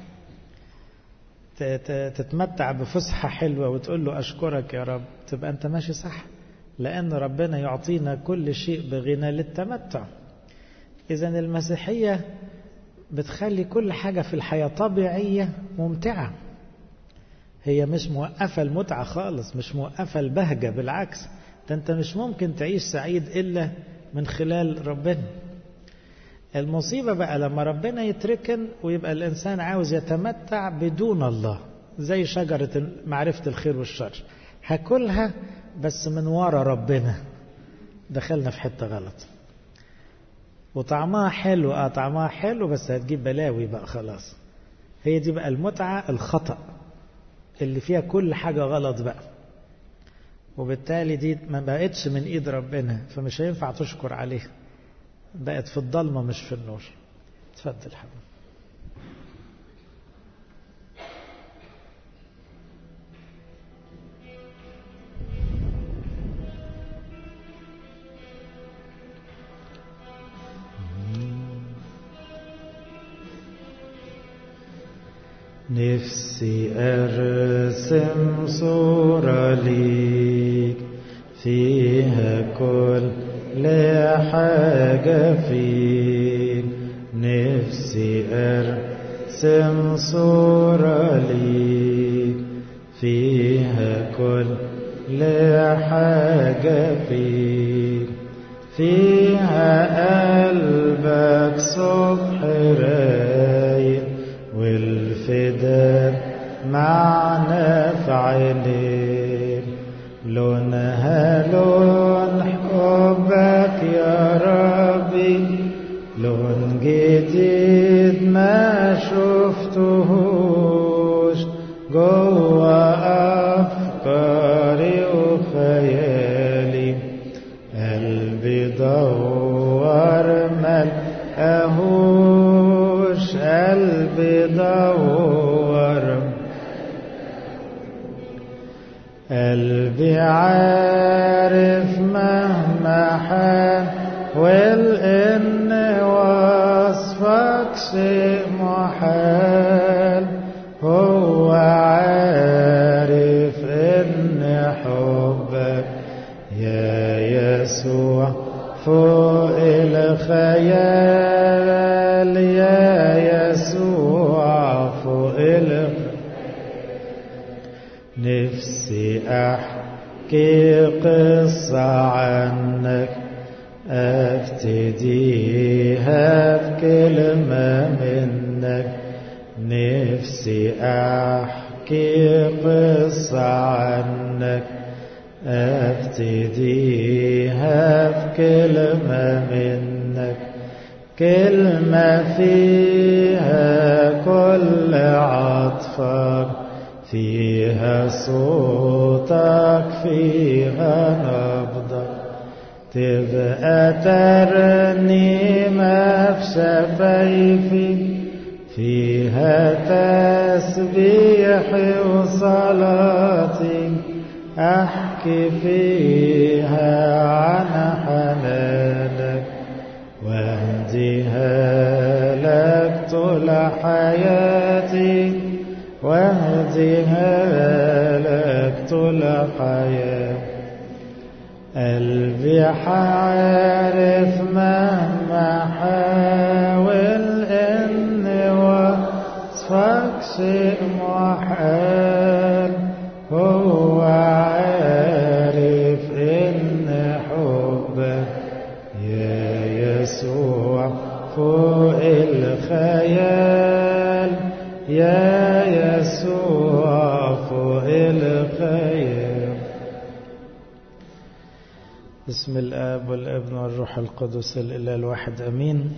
تتمتع بفسحة حلوة وتقول له أشكرك يا رب تبقى أنت ماشي صح لأن ربنا يعطينا كل شيء بغنى للتمتع إذا المسيحية بتخلي كل حاجة في الحياة طبيعية ممتعة هي مش موقفة المتعة خالص مش موقفة البهجة بالعكس ده أنت مش ممكن تعيش سعيد إلا من خلال ربنا المصيبة بقى لما ربنا يتركن ويبقى الإنسان عاوز يتمتع بدون الله زي شجرة معرفة الخير والشر هاكلها بس من ورا ربنا دخلنا في حتة غلط وطعمها حلو اه طعمها حلو بس هتجيب بلاوي بقى خلاص هي دي بقى المتعة الخطأ اللي فيها كل حاجة غلط بقى وبالتالي دي ما بقتش من ايد ربنا فمش هينفع تشكر عليها بقت في الضلمة مش في النور اتفضل حبيبي نفسي أرسم صورة ليك فيها كل حاجة فيك نفسي أرسم صورة ليك فيها كل حاجة فيك فيها قلبك صبح رايق والفداء معنا في عينيك لونها لون حبك يا ربي لون جديد ما شفتهوش جوا أفكاري وخيالي قلبي دور ملقاهوش قلبي دور قلبي عارف مهما حاول ان وصفك شيء محال هو عارف ان حبك يا يسوع فوق الخيال يا يسوع فوق الخيال نفسي أحكي قصة عنك أبتديها بكلمة منك نفسي أحكي قصة عنك أبتديها بكلمة منك كلمة فيها كل عطفك فيها صوتك فيها نبضك تبقى ترنيمة في شفايفي فيها تسبيحي وصلاتي أحكي فيها عن حنانك واهديها لك طول حياتي واهديها لك طول حياتي قلبي حارف مهما حاول اني وصفك شيء محال هو عارف ان حبك يا يسوع فوق الخيال يا يسوع فوق الخيال بسم الآب والابن والروح القدس الإله الواحد أمين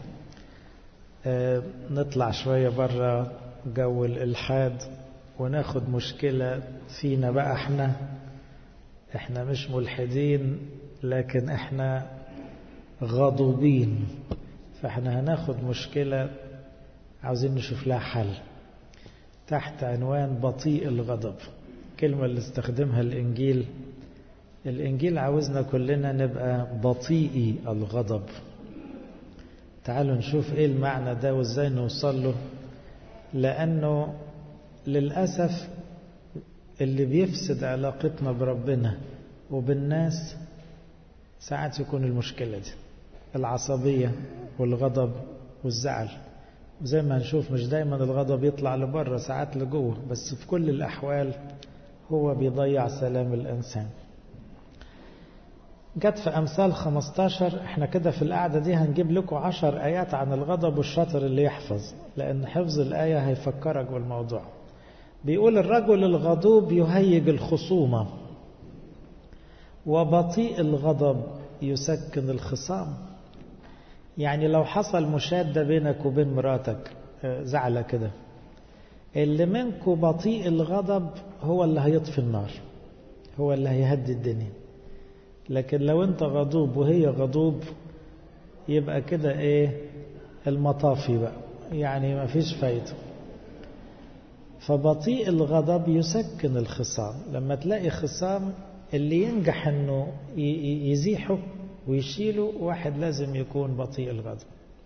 آه نطلع شوية برا جو الإلحاد وناخد مشكلة فينا بقى احنا احنا مش ملحدين لكن احنا غضوبين فاحنا هناخد مشكلة عاوزين نشوف لها حل تحت عنوان بطيء الغضب كلمة اللي استخدمها الإنجيل الإنجيل عاوزنا كلنا نبقى بطيئي الغضب تعالوا نشوف إيه المعنى ده وإزاي نوصل له لأنه للأسف اللي بيفسد علاقتنا بربنا وبالناس ساعات يكون المشكلة دي العصبية والغضب والزعل وزي ما هنشوف مش دايما الغضب يطلع لبره ساعات لجوه بس في كل الأحوال هو بيضيع سلام الإنسان جت في أمثال 15 احنا كده في القعدة دي هنجيب لكم عشر آيات عن الغضب والشاطر اللي يحفظ لأن حفظ الآية هيفكرك بالموضوع بيقول الرجل الغضوب يهيج الخصومة وبطيء الغضب يسكن الخصام يعني لو حصل مشادة بينك وبين مراتك زعلة كده اللي منكم بطيء الغضب هو اللي هيطفي النار هو اللي هيهدي الدنيا لكن لو انت غضوب وهي غضوب يبقى كده ايه المطافي بقى يعني ما فيش فايدة فبطيء الغضب يسكن الخصام لما تلاقي خصام اللي ينجح انه يزيحه ويشيله واحد لازم يكون بطيء الغضب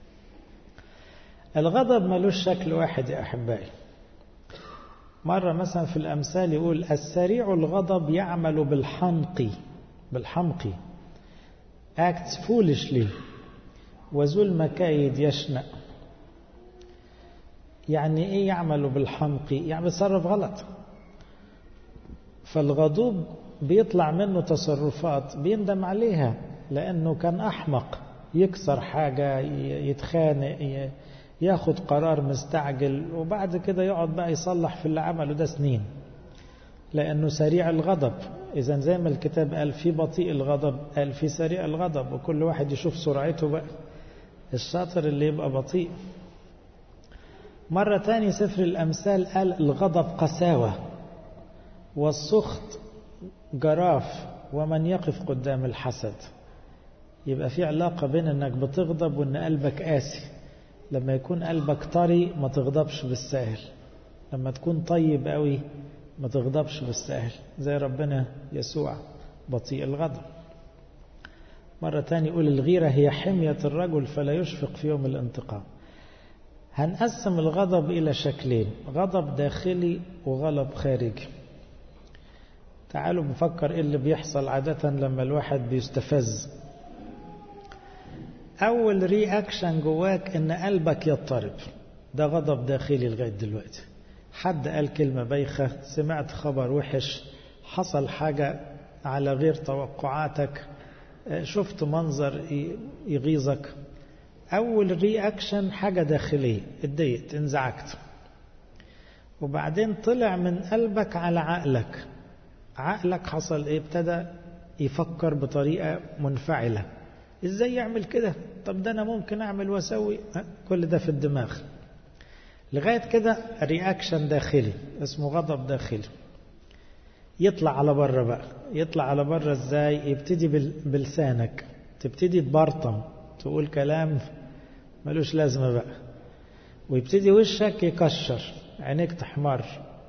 الغضب ملوش شكل واحد يا أحبائي مرة مثلا في الأمثال يقول السريع الغضب يعمل بالحنق بالحمق acts foolishly وذو المكايد يشنأ يعني ايه يعمل بالحمق يعني بيتصرف غلط فالغضوب بيطلع منه تصرفات بيندم عليها لانه كان احمق يكسر حاجة يتخانق ياخد قرار مستعجل وبعد كده يقعد بقى يصلح في اللي عمله ده سنين لأنه سريع الغضب إذا زي ما الكتاب قال في بطيء الغضب قال في سريع الغضب وكل واحد يشوف سرعته بقى الشاطر اللي يبقى بطيء مرة تاني سفر الأمثال قال الغضب قساوة والسخط جراف ومن يقف قدام الحسد يبقى في علاقة بين انك بتغضب وان قلبك قاسي لما يكون قلبك طري ما تغضبش بالسهل لما تكون طيب قوي ما تغضبش بالسهل زي ربنا يسوع بطيء الغضب مرة تاني يقول الغيرة هي حمية الرجل فلا يشفق في يوم الانتقام هنقسم الغضب إلى شكلين غضب داخلي وغضب خارجي تعالوا نفكر ايه اللي بيحصل عادة لما الواحد بيستفز أول رياكشن جواك إن قلبك يضطرب ده غضب داخلي لغاية دلوقتي حد قال كلمة بايخة سمعت خبر وحش حصل حاجة على غير توقعاتك شفت منظر يغيظك أول رياكشن حاجة داخلية اتضايقت انزعجت وبعدين طلع من قلبك على عقلك عقلك حصل ايه ابتدى يفكر بطريقة منفعلة ازاي يعمل كده طب ده انا ممكن اعمل واسوي كل ده في الدماغ لغاية كده رياكشن داخلي اسمه غضب داخلي يطلع على بره بقى يطلع على بره ازاي يبتدي بلسانك تبتدي تبرطم تقول كلام ملوش لازمة بقى ويبتدي وشك يكشر عينيك تحمر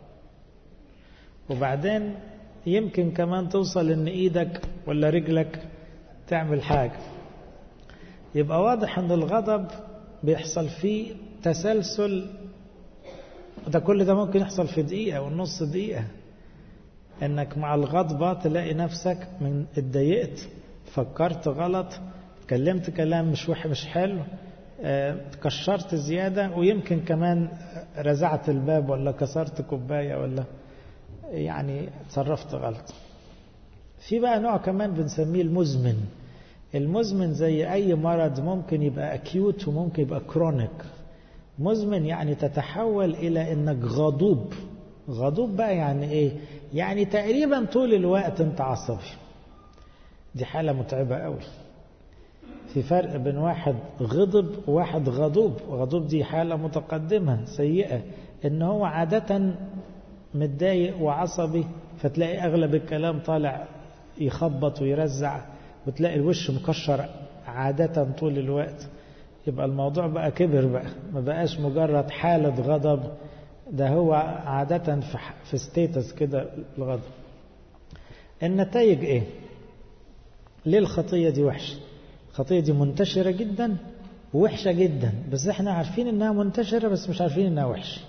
وبعدين يمكن كمان توصل ان ايدك ولا رجلك تعمل حاجة يبقى واضح ان الغضب بيحصل فيه تسلسل ده كل ده ممكن يحصل في دقيقة ونص دقيقة انك مع الغضبة تلاقي نفسك من اتضايقت فكرت غلط اتكلمت كلام مش وح مش حلو اه كشرت زيادة ويمكن كمان رزعت الباب ولا كسرت كوباية ولا يعني تصرفت غلط في بقى نوع كمان بنسميه المزمن المزمن زي أي مرض ممكن يبقى أكيوت وممكن يبقى كرونيك مزمن يعني تتحول إلى أنك غضوب غضوب بقى يعني إيه يعني تقريبا طول الوقت أنت عصبي دي حالة متعبة قوي في فرق بين واحد غضب وواحد غضوب غضوب دي حالة متقدمة سيئة ان هو عادة متضايق وعصبي فتلاقي اغلب الكلام طالع يخبط ويرزع وتلاقي الوش مكشر عادة طول الوقت يبقى الموضوع بقى كبر بقى ما بقاش مجرد حالة غضب ده هو عادة في, في ستيتس كده الغضب النتائج ايه ليه الخطية دي وحشة الخطية دي منتشرة جدا ووحشة جدا بس احنا عارفين انها منتشرة بس مش عارفين انها وحشة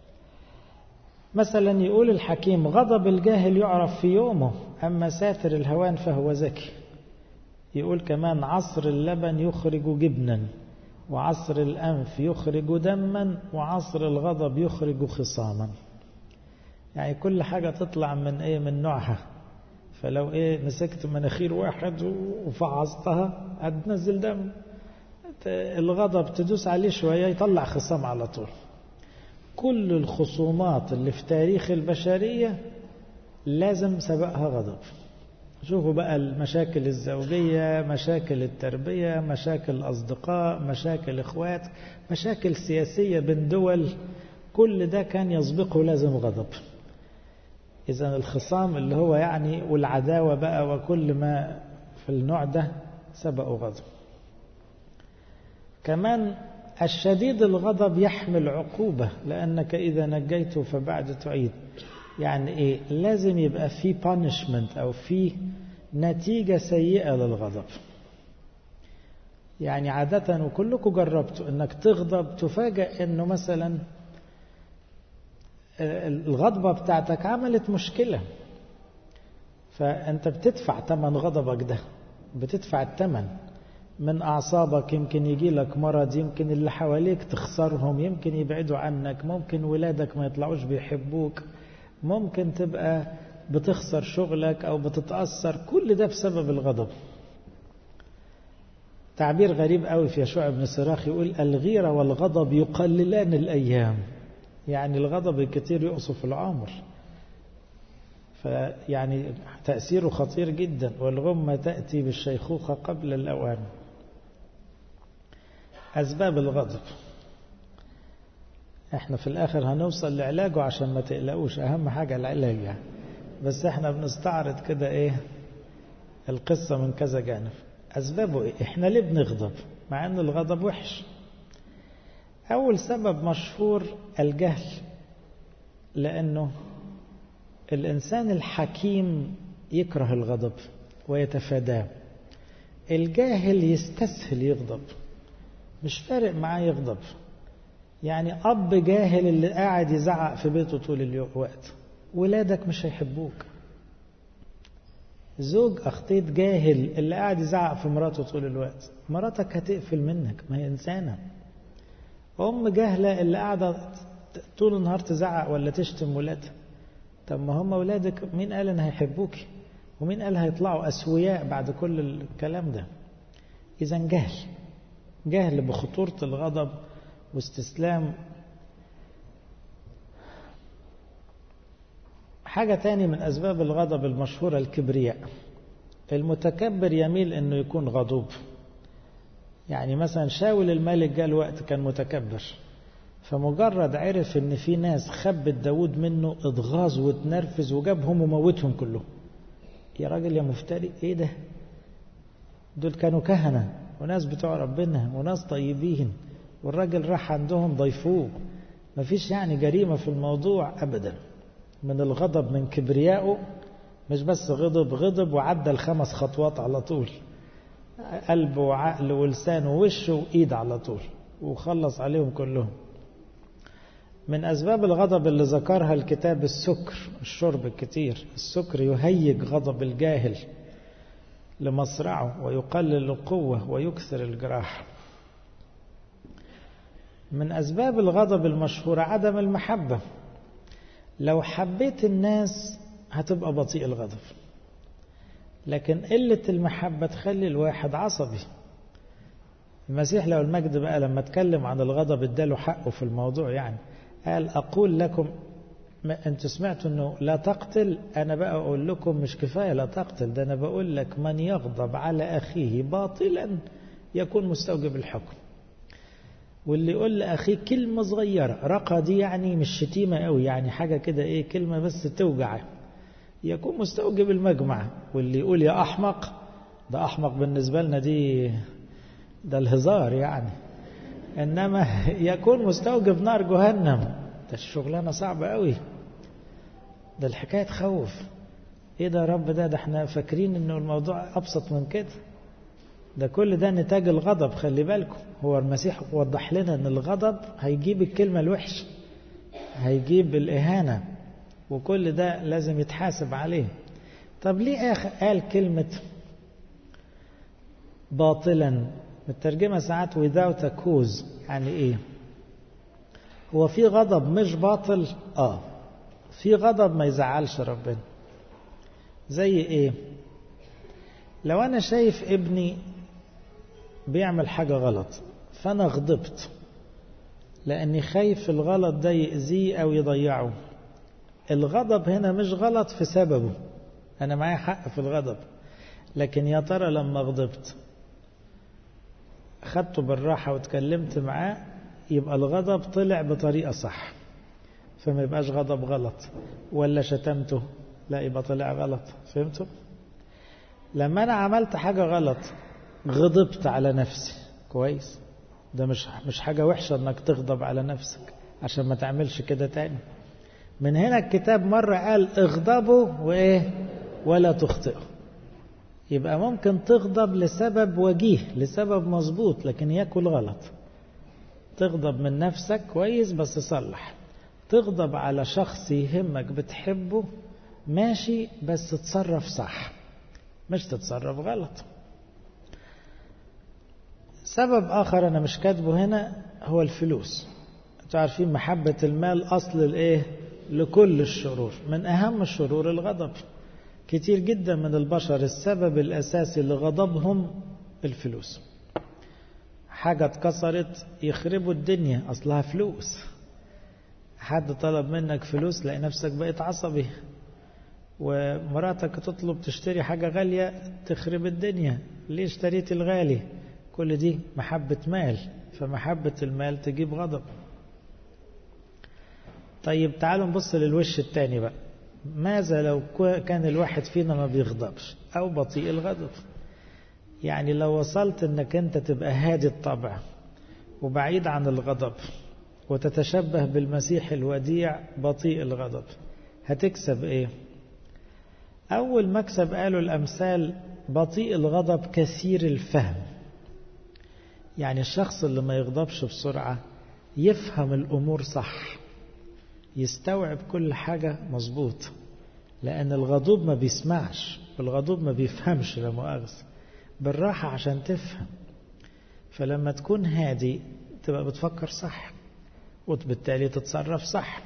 مثلا يقول الحكيم غضب الجاهل يعرف في يومه أما ساتر الهوان فهو ذكي يقول كمان عصر اللبن يخرج جبنا وعصر الأنف يخرج دما وعصر الغضب يخرج خصاما يعني كل حاجة تطلع من ايه من نوعها فلو ايه مسكت مناخير واحد وفعصتها هتنزل دم الغضب تدوس عليه شوية يطلع خصام على طول كل الخصومات اللي في تاريخ البشرية لازم سبقها غضب شوفوا بقى المشاكل الزوجية مشاكل التربية مشاكل أصدقاء مشاكل إخوات مشاكل سياسية بين دول كل ده كان يسبقه لازم غضب إذا الخصام اللي هو يعني والعداوة بقى وكل ما في النوع ده سبقه غضب كمان الشديد الغضب يحمل عقوبة لأنك إذا نجيته فبعد تعيد يعني إيه لازم يبقى في punishment أو في نتيجة سيئة للغضب يعني عادة وكلكم جربتوا انك تغضب تفاجأ انه مثلا الغضبة بتاعتك عملت مشكلة فانت بتدفع ثمن غضبك ده بتدفع الثمن من أعصابك يمكن يجي لك مرض يمكن اللي حواليك تخسرهم يمكن يبعدوا عنك ممكن ولادك ما يطلعوش بيحبوك ممكن تبقى بتخسر شغلك أو بتتأثر كل ده بسبب الغضب تعبير غريب قوي في يشوع بن سراخ يقول الغيرة والغضب يقللان الأيام يعني الغضب الكثير يقصف العمر فيعني تأثيره خطير جدا والغمة تأتي بالشيخوخة قبل الأوان أسباب الغضب احنا في الآخر هنوصل لعلاجه عشان ما تقلقوش أهم حاجة العلاج يعني بس احنا بنستعرض كده ايه القصة من كذا جانب أسبابه ايه احنا ليه بنغضب مع ان الغضب وحش أول سبب مشهور الجهل لأنه الإنسان الحكيم يكره الغضب ويتفاداه الجاهل يستسهل يغضب مش فارق معاه يغضب يعني أب جاهل اللي قاعد يزعق في بيته طول الوقت ولادك مش هيحبوك زوج أخطيت جاهل اللي قاعد يزعق في مراته طول الوقت مراتك هتقفل منك ما هي إنسانة أم جاهلة اللي قاعدة طول النهار تزعق ولا تشتم ولادها طب ما هم ولادك مين قال ان هيحبوك ومين قال هيطلعوا أسوياء بعد كل الكلام ده إذا جهل جهل بخطورة الغضب واستسلام حاجة تاني من أسباب الغضب المشهورة الكبرياء المتكبر يميل أنه يكون غضوب يعني مثلا شاول الملك جاء الوقت كان متكبر فمجرد عرف ان في ناس خبت داود منه اتغاظ واتنرفز وجابهم وموتهم كلهم يا راجل يا مفتري ايه ده دول كانوا كهنة وناس بتوع ربنا وناس طيبين والراجل راح عندهم ضيفوه مفيش يعني جريمة في الموضوع أبدا من الغضب من كبريائه مش بس غضب غضب وعدى الخمس خطوات على طول قلب وعقل ولسان ووش وإيد على طول وخلص عليهم كلهم من أسباب الغضب اللي ذكرها الكتاب السكر الشرب الكتير السكر يهيج غضب الجاهل لمصرعه ويقلل القوة ويكثر الجراح من أسباب الغضب المشهورة عدم المحبة لو حبيت الناس هتبقى بطيء الغضب لكن قلة المحبة تخلي الواحد عصبي المسيح لو المجد بقى لما اتكلم عن الغضب اداله حقه في الموضوع يعني قال أقول لكم ما انتوا سمعتوا انه لا تقتل انا بقى اقول لكم مش كفايه لا تقتل ده انا بقول لك من يغضب على اخيه باطلا يكون مستوجب الحكم واللي يقول لاخيه كلمه صغيره رقه دي يعني مش شتيمه قوي يعني حاجه كده ايه كلمه بس توجع يكون مستوجب المجمع واللي يقول يا احمق ده احمق بالنسبه لنا دي ده الهزار يعني انما يكون مستوجب نار جهنم ده الشغلانه صعبه قوي ده الحكايه تخوف ايه ده يا رب ده ده احنا فاكرين انه الموضوع ابسط من كده ده كل ده نتاج الغضب خلي بالكم هو المسيح وضح لنا ان الغضب هيجيب الكلمه الوحشه هيجيب الاهانه وكل ده لازم يتحاسب عليه طب ليه قال كلمه باطلا الترجمة ساعات without a cause يعني ايه هو في غضب مش باطل اه في غضب ما يزعلش ربنا زي ايه لو انا شايف ابني بيعمل حاجة غلط فانا غضبت لاني خايف الغلط ده يأذيه او يضيعه الغضب هنا مش غلط في سببه انا معايا حق في الغضب لكن يا ترى لما غضبت خدته بالراحة واتكلمت معاه يبقى الغضب طلع بطريقة صح فما يبقاش غضب غلط ولا شتمته لا يبقى طلع غلط فهمتوا لما انا عملت حاجة غلط غضبت على نفسي كويس ده مش مش حاجة وحشة انك تغضب على نفسك عشان ما تعملش كده تاني من هنا الكتاب مرة قال اغضبوا وايه ولا تخطئوا يبقى ممكن تغضب لسبب وجيه لسبب مظبوط لكن ياكل غلط تغضب من نفسك كويس بس صلح تغضب على شخص يهمك بتحبه ماشي بس تتصرف صح مش تتصرف غلط سبب آخر أنا مش كاتبه هنا هو الفلوس انتوا عارفين محبة المال أصل الإيه لكل الشرور من أهم الشرور الغضب كتير جدا من البشر السبب الأساسي لغضبهم الفلوس حاجة اتكسرت يخربوا الدنيا أصلها فلوس حد طلب منك فلوس تلاقي نفسك بقيت عصبي ومراتك تطلب تشتري حاجة غالية تخرب الدنيا ليه اشتريت الغالي كل دي محبة مال فمحبة المال تجيب غضب طيب تعالوا نبص للوش التاني بقى ماذا لو كان الواحد فينا ما بيغضبش أو بطيء الغضب يعني لو وصلت انك انت تبقى هادي الطبع وبعيد عن الغضب وتتشبه بالمسيح الوديع بطيء الغضب هتكسب ايه اول مكسب قالوا الامثال بطيء الغضب كثير الفهم يعني الشخص اللي ما يغضبش بسرعة يفهم الامور صح يستوعب كل حاجة مظبوط لأن الغضوب ما بيسمعش والغضوب ما بيفهمش لا مؤاخذة بالراحة عشان تفهم فلما تكون هادي تبقى بتفكر صح وبالتالي تتصرف صح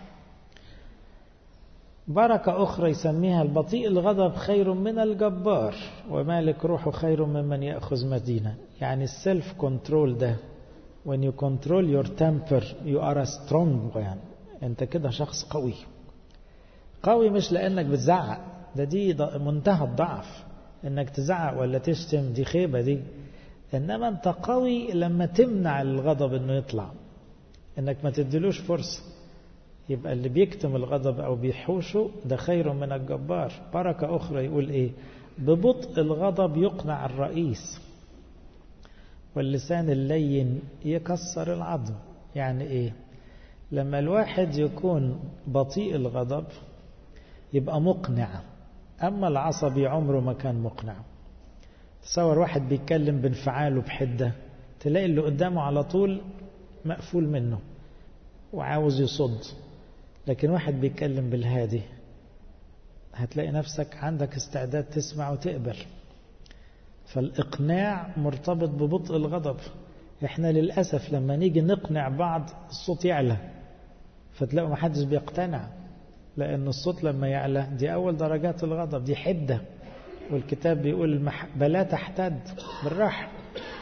بركة أخرى يسميها البطيء الغضب خير من الجبار ومالك روحه خير ممن يأخذ مدينة يعني السيلف كنترول ده when you control your temper you are a strong man انت كده شخص قوي قوي مش لأنك بتزعق ده دي منتهى الضعف انك تزعق ولا تشتم دي خيبة دي انما انت قوي لما تمنع الغضب انه يطلع انك ما تديلوش فرصة يبقى اللي بيكتم الغضب او بيحوشه ده خير من الجبار بركة اخرى يقول ايه ببطء الغضب يقنع الرئيس واللسان اللين يكسر العظم يعني ايه لما الواحد يكون بطيء الغضب يبقى مقنع أما العصبي عمره ما كان مقنع تصور واحد بيتكلم بانفعاله بحدة تلاقي اللي قدامه على طول مقفول منه وعاوز يصد لكن واحد بيتكلم بالهادي هتلاقي نفسك عندك استعداد تسمع وتقبل فالإقناع مرتبط ببطء الغضب احنا للأسف لما نيجي نقنع بعض الصوت يعلى فتلاقوا محدش بيقتنع لأن الصوت لما يعلى دي أول درجات الغضب دي حدة والكتاب بيقول المح... بلا تحتد بالراحة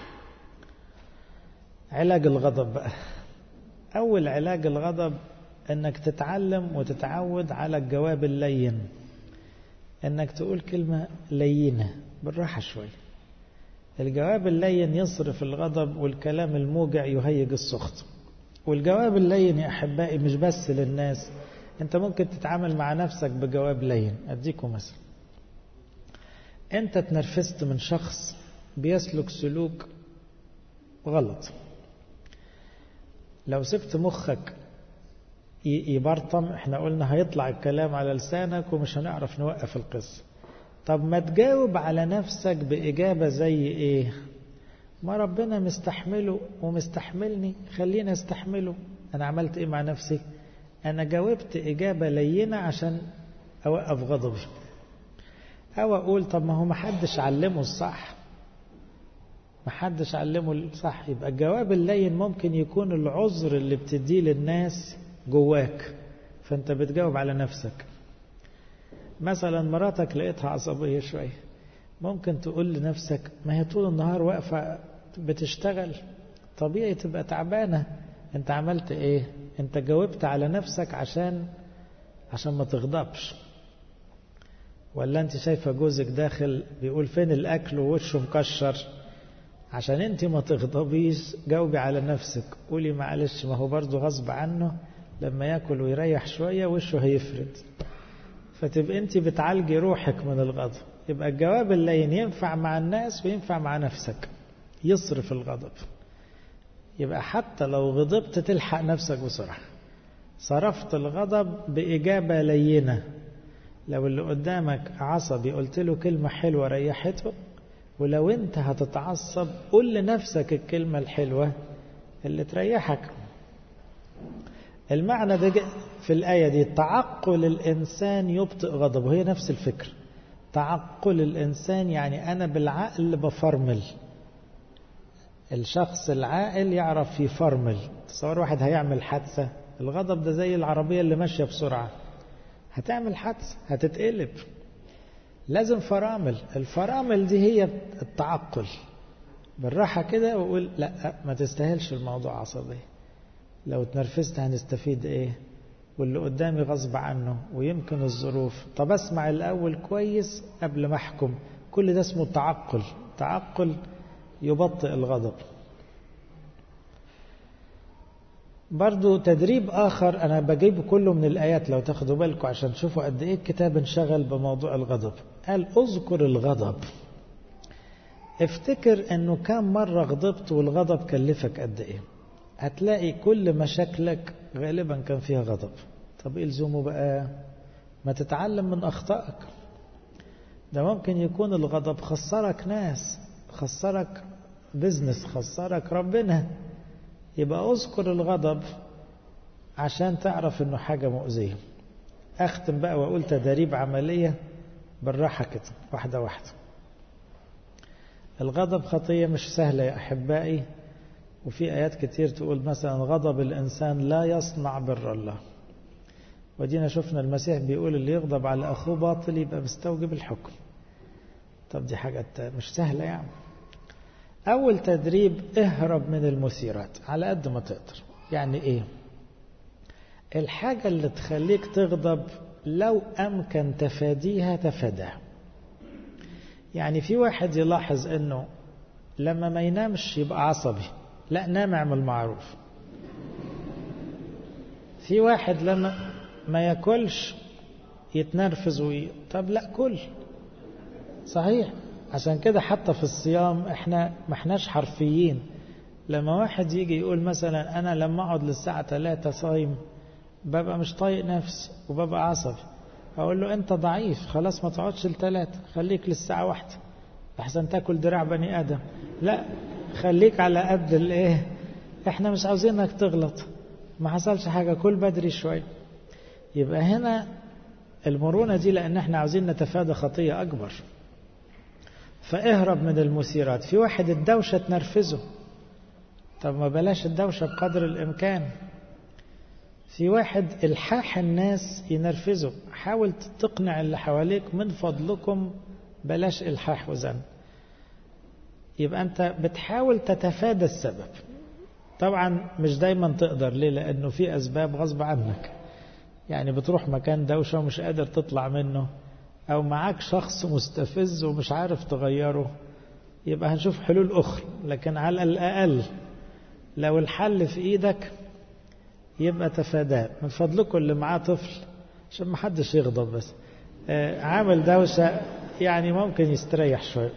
علاج الغضب بقى أول علاج الغضب أنك تتعلم وتتعود على الجواب اللين أنك تقول كلمة لينة بالراحة شوي الجواب اللين يصرف الغضب والكلام الموجع يهيج السخط والجواب اللين يا أحبائي مش بس للناس أنت ممكن تتعامل مع نفسك بجواب لين أديكم مثلا أنت تنرفزت من شخص بيسلك سلوك غلط لو سبت مخك يبرطم احنا قلنا هيطلع الكلام على لسانك ومش هنعرف نوقف القصة طب ما تجاوب على نفسك بإجابة زي ايه ما ربنا مستحمله ومستحملني خلينا استحمله انا عملت ايه مع نفسي انا جاوبت اجابة لينة عشان اوقف غضبي او اقول طب ما هو محدش علمه الصح محدش علمه الصح يبقى الجواب اللين ممكن يكون العذر اللي بتديه للناس جواك فانت بتجاوب على نفسك مثلا مراتك لقيتها عصبية شوية ممكن تقول لنفسك ما هي طول النهار واقفة بتشتغل طبيعي تبقى تعبانة انت عملت ايه انت جاوبت على نفسك عشان عشان ما تغضبش ولا انت شايفة جوزك داخل بيقول فين الاكل ووشه مكشر عشان انت ما تغضبيش جاوبي على نفسك قولي معلش ما هو برضه غصب عنه لما ياكل ويريح شوية وشه هيفرد فتبقى انت بتعالجي روحك من الغضب يبقى الجواب اللين ينفع مع الناس وينفع مع نفسك يصرف الغضب يبقى حتى لو غضبت تلحق نفسك بسرعة صرفت الغضب بإجابة لينة لو اللي قدامك عصبي قلت له كلمة حلوة ريحته ولو انت هتتعصب قول لنفسك الكلمة الحلوة اللي تريحك المعنى ده في الآية دي تعقل الإنسان يبطئ غضبه هي نفس الفكرة تعقل الإنسان يعني أنا بالعقل بفرمل الشخص العاقل يعرف يفرمل تصور واحد هيعمل حادثة الغضب ده زي العربية اللي ماشية بسرعة هتعمل حادثة هتتقلب لازم فرامل الفرامل دي هي التعقل بالراحة كده وقول لا ما تستاهلش الموضوع عصبي لو اتنرفزت هنستفيد ايه واللي قدامي غصب عنه ويمكن الظروف طب اسمع الاول كويس قبل ما احكم كل ده اسمه تعقل تعقل يبطئ الغضب برضو تدريب آخر أنا بجيب كله من الآيات لو تاخدوا بالكم عشان تشوفوا قد إيه الكتاب انشغل بموضوع الغضب قال اذكر الغضب افتكر أنه كم مرة غضبت والغضب كلفك قد إيه هتلاقي كل مشاكلك غالبا كان فيها غضب طب إيه لزومه بقى ما تتعلم من أخطائك ده ممكن يكون الغضب خسرك ناس خسرك بزنس خسرك ربنا يبقى اذكر الغضب عشان تعرف انه حاجة مؤذية اختم بقى واقول تدريب عملية بالراحة كده واحدة واحدة الغضب خطية مش سهلة يا أحبائي وفي آيات كتير تقول مثلا غضب الإنسان لا يصنع بر الله ودينا شفنا المسيح بيقول اللي يغضب على أخوه باطل يبقى مستوجب الحكم طب دي حاجة مش سهلة يعني أول تدريب اهرب من المثيرات على قد ما تقدر يعني إيه الحاجة اللي تخليك تغضب لو أمكن تفاديها تفاداها يعني في واحد يلاحظ أنه لما ما ينامش يبقى عصبي لا نام اعمل معروف في واحد لما ما ياكلش يتنرفز وي... طب لا كل صحيح عشان كده حتى في الصيام احنا ما احناش حرفيين لما واحد يجي يقول مثلا انا لما اقعد للساعة 3 صايم ببقى مش طايق نفسي وببقى عصبي اقول له انت ضعيف خلاص ما تقعدش لثلاثة خليك للساعة واحدة احسن تاكل دراع بني ادم لا خليك على قد الايه احنا مش عاوزينك تغلط ما حصلش حاجة كل بدري شوية يبقى هنا المرونة دي لأن احنا عاوزين نتفادى خطية أكبر فاهرب من المثيرات في واحد الدوشة تنرفزه طب ما بلاش الدوشة بقدر الإمكان في واحد الحاح الناس ينرفزه حاول تقنع اللي حواليك من فضلكم بلاش الحاح وزن يبقى أنت بتحاول تتفادى السبب طبعا مش دايما تقدر ليه لأنه في أسباب غصب عنك يعني بتروح مكان دوشة ومش قادر تطلع منه أو معاك شخص مستفز ومش عارف تغيره يبقى هنشوف حلول أخرى لكن على الأقل لو الحل في إيدك يبقى تفاداه من فضلكم اللي معاه طفل عشان ما حدش يغضب بس آه عامل دوشة يعني ممكن يستريح شوية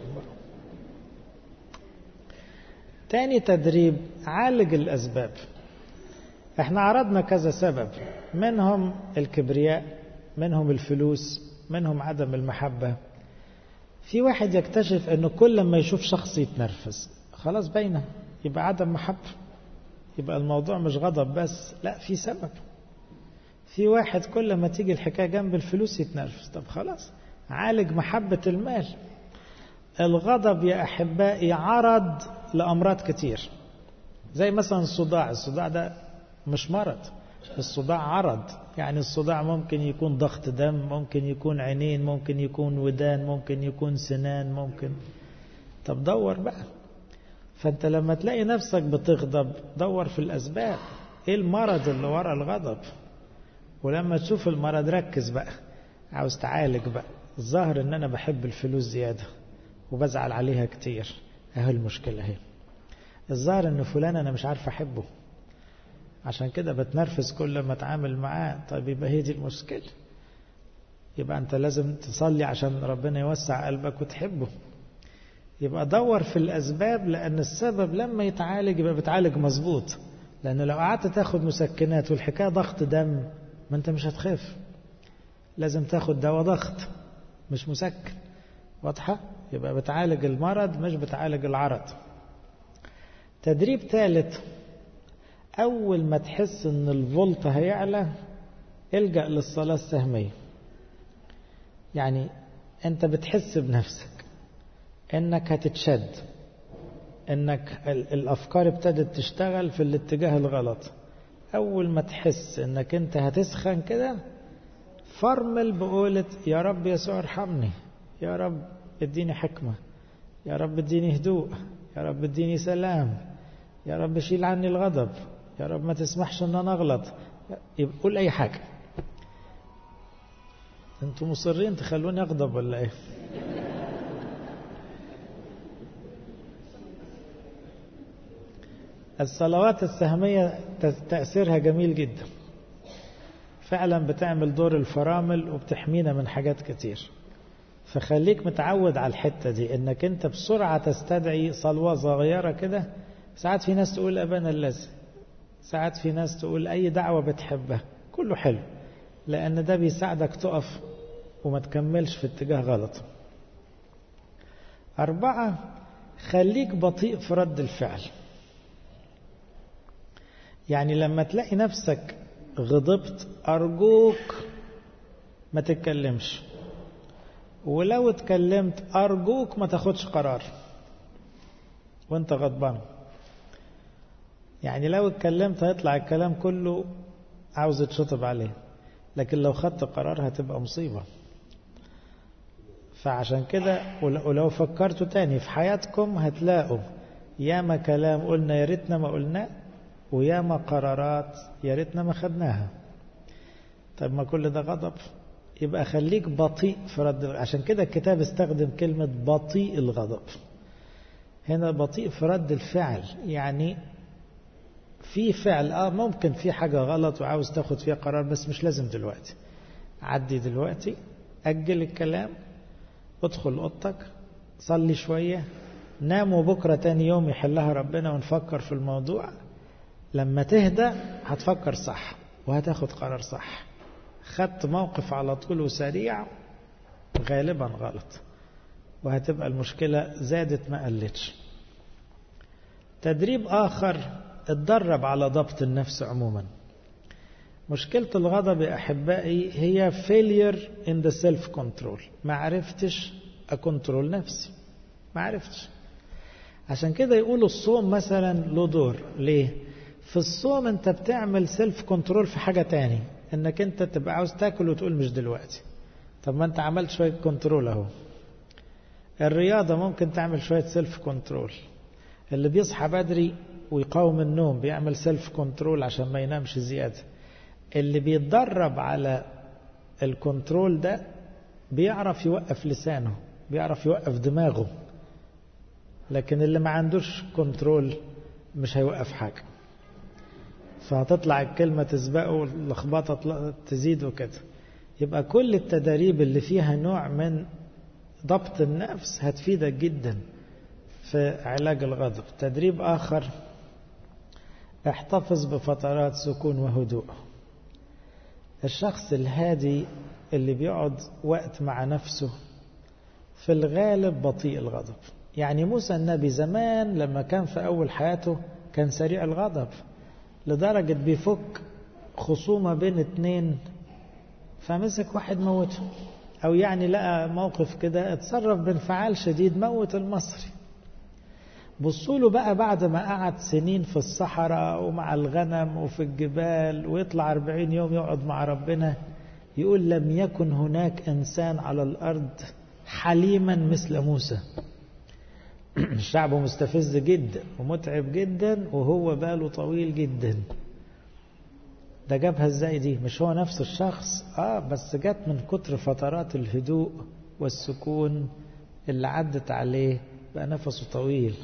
تاني تدريب عالج الأسباب احنا عرضنا كذا سبب منهم الكبرياء منهم الفلوس منهم عدم المحبة في واحد يكتشف انه كل ما يشوف شخص يتنرفز خلاص باينه يبقى عدم محبة يبقى الموضوع مش غضب بس لا في سبب في واحد كل ما تيجي الحكاية جنب الفلوس يتنرفز طب خلاص عالج محبة المال الغضب يا أحبائي عرض لأمراض كتير زي مثلا الصداع الصداع ده مش مرض الصداع عرض يعني الصداع ممكن يكون ضغط دم ممكن يكون عينين ممكن يكون ودان ممكن يكون سنان ممكن طب دور بقى فانت لما تلاقي نفسك بتغضب دور في الأسباب ايه المرض اللي ورا الغضب ولما تشوف المرض ركز بقى عاوز تعالج بقى الظاهر ان انا بحب الفلوس زيادة وبزعل عليها كتير اهو المشكلة اهي الظاهر ان فلان انا مش عارف احبه عشان كده بتنرفز كل ما اتعامل معاه طيب يبقى هي دي المشكلة يبقى انت لازم تصلي عشان ربنا يوسع قلبك وتحبه يبقى دور في الأسباب لأن السبب لما يتعالج يبقى بتعالج مظبوط لأن لو قعدت تاخد مسكنات والحكاية ضغط دم ما أنت مش هتخف لازم تاخد دواء ضغط مش مسكن واضحة يبقى بتعالج المرض مش بتعالج العرض تدريب ثالث أول ما تحس إن الفولت هيعلى الجأ للصلاة السهمية يعني أنت بتحس بنفسك انك هتتشد انك الافكار ابتدت تشتغل في الاتجاه الغلط اول ما تحس انك انت هتسخن كده فرمل بقولة يا رب يسوع ارحمني يا رب اديني حكمة يا رب اديني هدوء يا رب اديني سلام يا رب شيل عني الغضب يا رب ما تسمحش ان انا اغلط يبقى قول اي حاجة انتوا مصرين تخلوني اغضب ولا ايه الصلوات السهمية تأثيرها جميل جدا فعلا بتعمل دور الفرامل وبتحمينا من حاجات كتير فخليك متعود على الحتة دي انك انت بسرعة تستدعي صلوة صغيرة كده ساعات في ناس تقول أبانا الذي ساعات في ناس تقول أي دعوة بتحبها كله حلو لأن ده بيساعدك تقف وما تكملش في اتجاه غلط أربعة خليك بطيء في رد الفعل يعني لما تلاقي نفسك غضبت أرجوك ما تتكلمش ولو اتكلمت أرجوك ما تاخدش قرار وانت غضبان يعني لو اتكلمت هيطلع الكلام كله عاوز تشطب عليه لكن لو خدت قرار هتبقى مصيبة فعشان كده ولو فكرتوا تاني في حياتكم هتلاقوا ياما كلام قلنا يا ريتنا ما قلناه وياما قرارات يا ريتنا ما خدناها طيب ما كل ده غضب يبقى خليك بطيء في رد عشان كده الكتاب استخدم كلمة بطيء الغضب هنا بطيء في رد الفعل يعني في فعل اه ممكن في حاجة غلط وعاوز تاخد فيها قرار بس مش لازم دلوقتي عدي دلوقتي أجل الكلام ادخل أوضتك صلي شوية نام وبكرة تاني يوم يحلها ربنا ونفكر في الموضوع لما تهدى هتفكر صح وهتاخد قرار صح خدت موقف على طول وسريع غالبا غلط وهتبقى المشكلة زادت ما قلتش تدريب آخر اتدرب على ضبط النفس عموما مشكلة الغضب يا أحبائي هي failure in the self control ما عرفتش أكنترول نفسي ما عرفتش عشان كده يقولوا الصوم مثلا له دور ليه في الصوم انت بتعمل سيلف كنترول في حاجة تاني انك انت تبقى عاوز تاكل وتقول مش دلوقتي طب ما انت عملت شوية كنترول اهو الرياضة ممكن تعمل شوية سيلف كنترول اللي بيصحى بدري ويقاوم النوم بيعمل سيلف كنترول عشان ما ينامش زيادة اللي بيتدرب على الكنترول ده بيعرف يوقف لسانه بيعرف يوقف دماغه لكن اللي ما عندوش كنترول مش هيوقف حاجة فهتطلع الكلمة تسبقه واللخبطة تزيد وكده يبقى كل التدريب اللي فيها نوع من ضبط النفس هتفيدك جدا في علاج الغضب تدريب آخر احتفظ بفترات سكون وهدوء الشخص الهادي اللي بيقعد وقت مع نفسه في الغالب بطيء الغضب يعني موسى النبي زمان لما كان في أول حياته كان سريع الغضب لدرجة بيفك خصومة بين اتنين فمسك واحد موته أو يعني لقى موقف كده اتصرف بانفعال شديد موت المصري بصوا له بقى بعد ما قعد سنين في الصحراء ومع الغنم وفي الجبال ويطلع أربعين يوم يقعد مع ربنا يقول لم يكن هناك إنسان على الأرض حليما مثل موسى الشعب مستفز جدا ومتعب جدا وهو باله طويل جدا ده جابها ازاي دي مش هو نفس الشخص اه بس جت من كتر فترات الهدوء والسكون اللي عدت عليه بقى نفسه طويل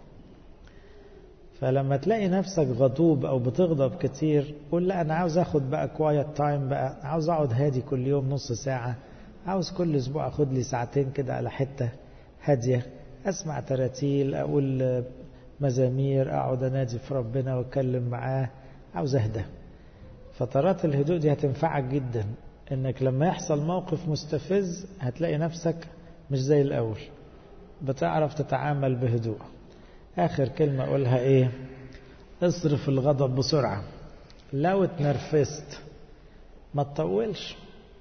فلما تلاقي نفسك غضوب او بتغضب كتير قول لا انا عاوز اخد بقى كوايت تايم بقى عاوز اقعد هادي كل يوم نص ساعة عاوز كل اسبوع اخد لي ساعتين كده على حتة هادية اسمع تراتيل اقول مزامير اقعد انادي في ربنا واتكلم معاه عاوز اهدى فترات الهدوء دي هتنفعك جدا انك لما يحصل موقف مستفز هتلاقي نفسك مش زي الاول بتعرف تتعامل بهدوء اخر كلمة اقولها ايه اصرف الغضب بسرعة لو اتنرفزت ما تطولش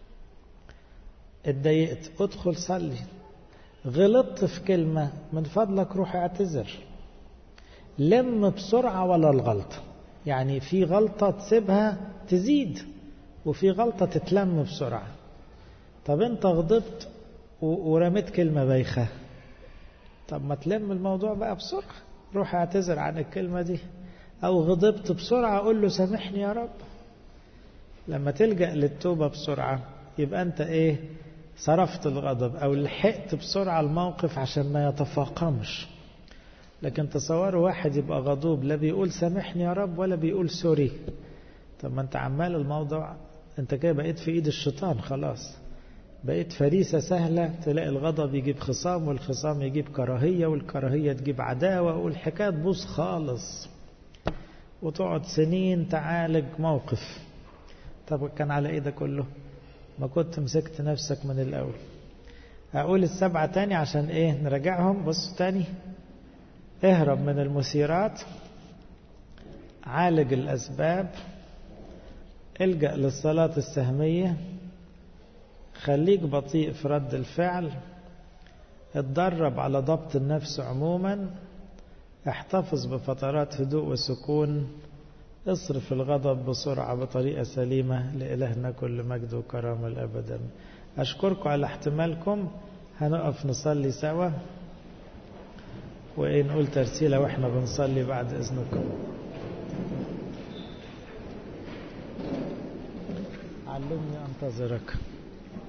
اتضايقت ادخل صلي غلطت في كلمة من فضلك روح اعتذر لم بسرعة ولا الغلطة يعني في غلطة تسيبها تزيد وفي غلطة تتلم بسرعة طب انت غضبت ورميت كلمة بايخة طب ما تلم الموضوع بقى بسرعة روح اعتذر عن الكلمة دي او غضبت بسرعة قول له سامحني يا رب لما تلجأ للتوبة بسرعة يبقى انت ايه صرفت الغضب او لحقت بسرعة الموقف عشان ما يتفاقمش لكن تصوروا واحد يبقى غضوب لا بيقول سامحني يا رب ولا بيقول سوري طب ما انت عمال الموضوع انت كده بقيت في ايد الشيطان خلاص بقيت فريسة سهلة تلاقي الغضب يجيب خصام والخصام يجيب كراهية والكراهية تجيب عداوة والحكاية تبوظ خالص وتقعد سنين تعالج موقف طب كان على ايه ده كله ما كنت مسكت نفسك من الاول اقول السبعة تاني عشان ايه نراجعهم بصوا تاني اهرب من المثيرات عالج الأسباب الجأ للصلاة السهمية خليك بطيء في رد الفعل اتدرب على ضبط النفس عموما احتفظ بفترات هدوء وسكون اصرف الغضب بسرعة بطريقة سليمة لإلهنا كل مجد وكرامة الأبدا أشكركم على احتمالكم هنقف نصلي سوا وإيه نقول ترسيلة وإحنا بنصلي بعد إذنكم علمني أنتظرك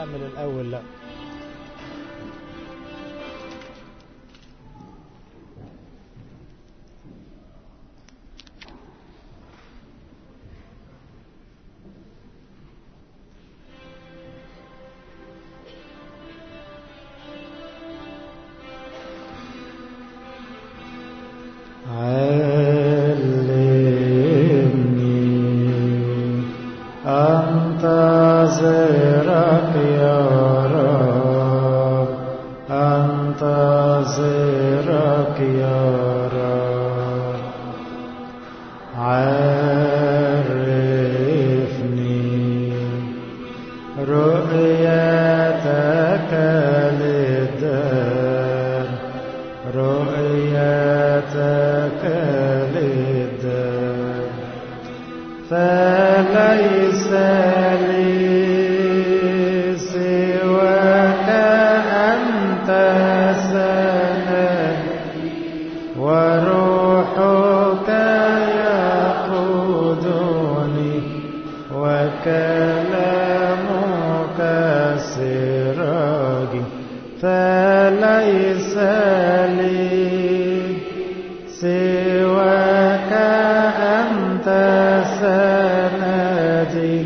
لا من الأول لا علمني أنتظرك يا رب أنتظرك يا رب عرفني رؤيتك للدار رؤيتك للدار فليس لي سواك أنت سندي وروحك يقودني وكلامك سراجي فليس لي سواك أنت سندي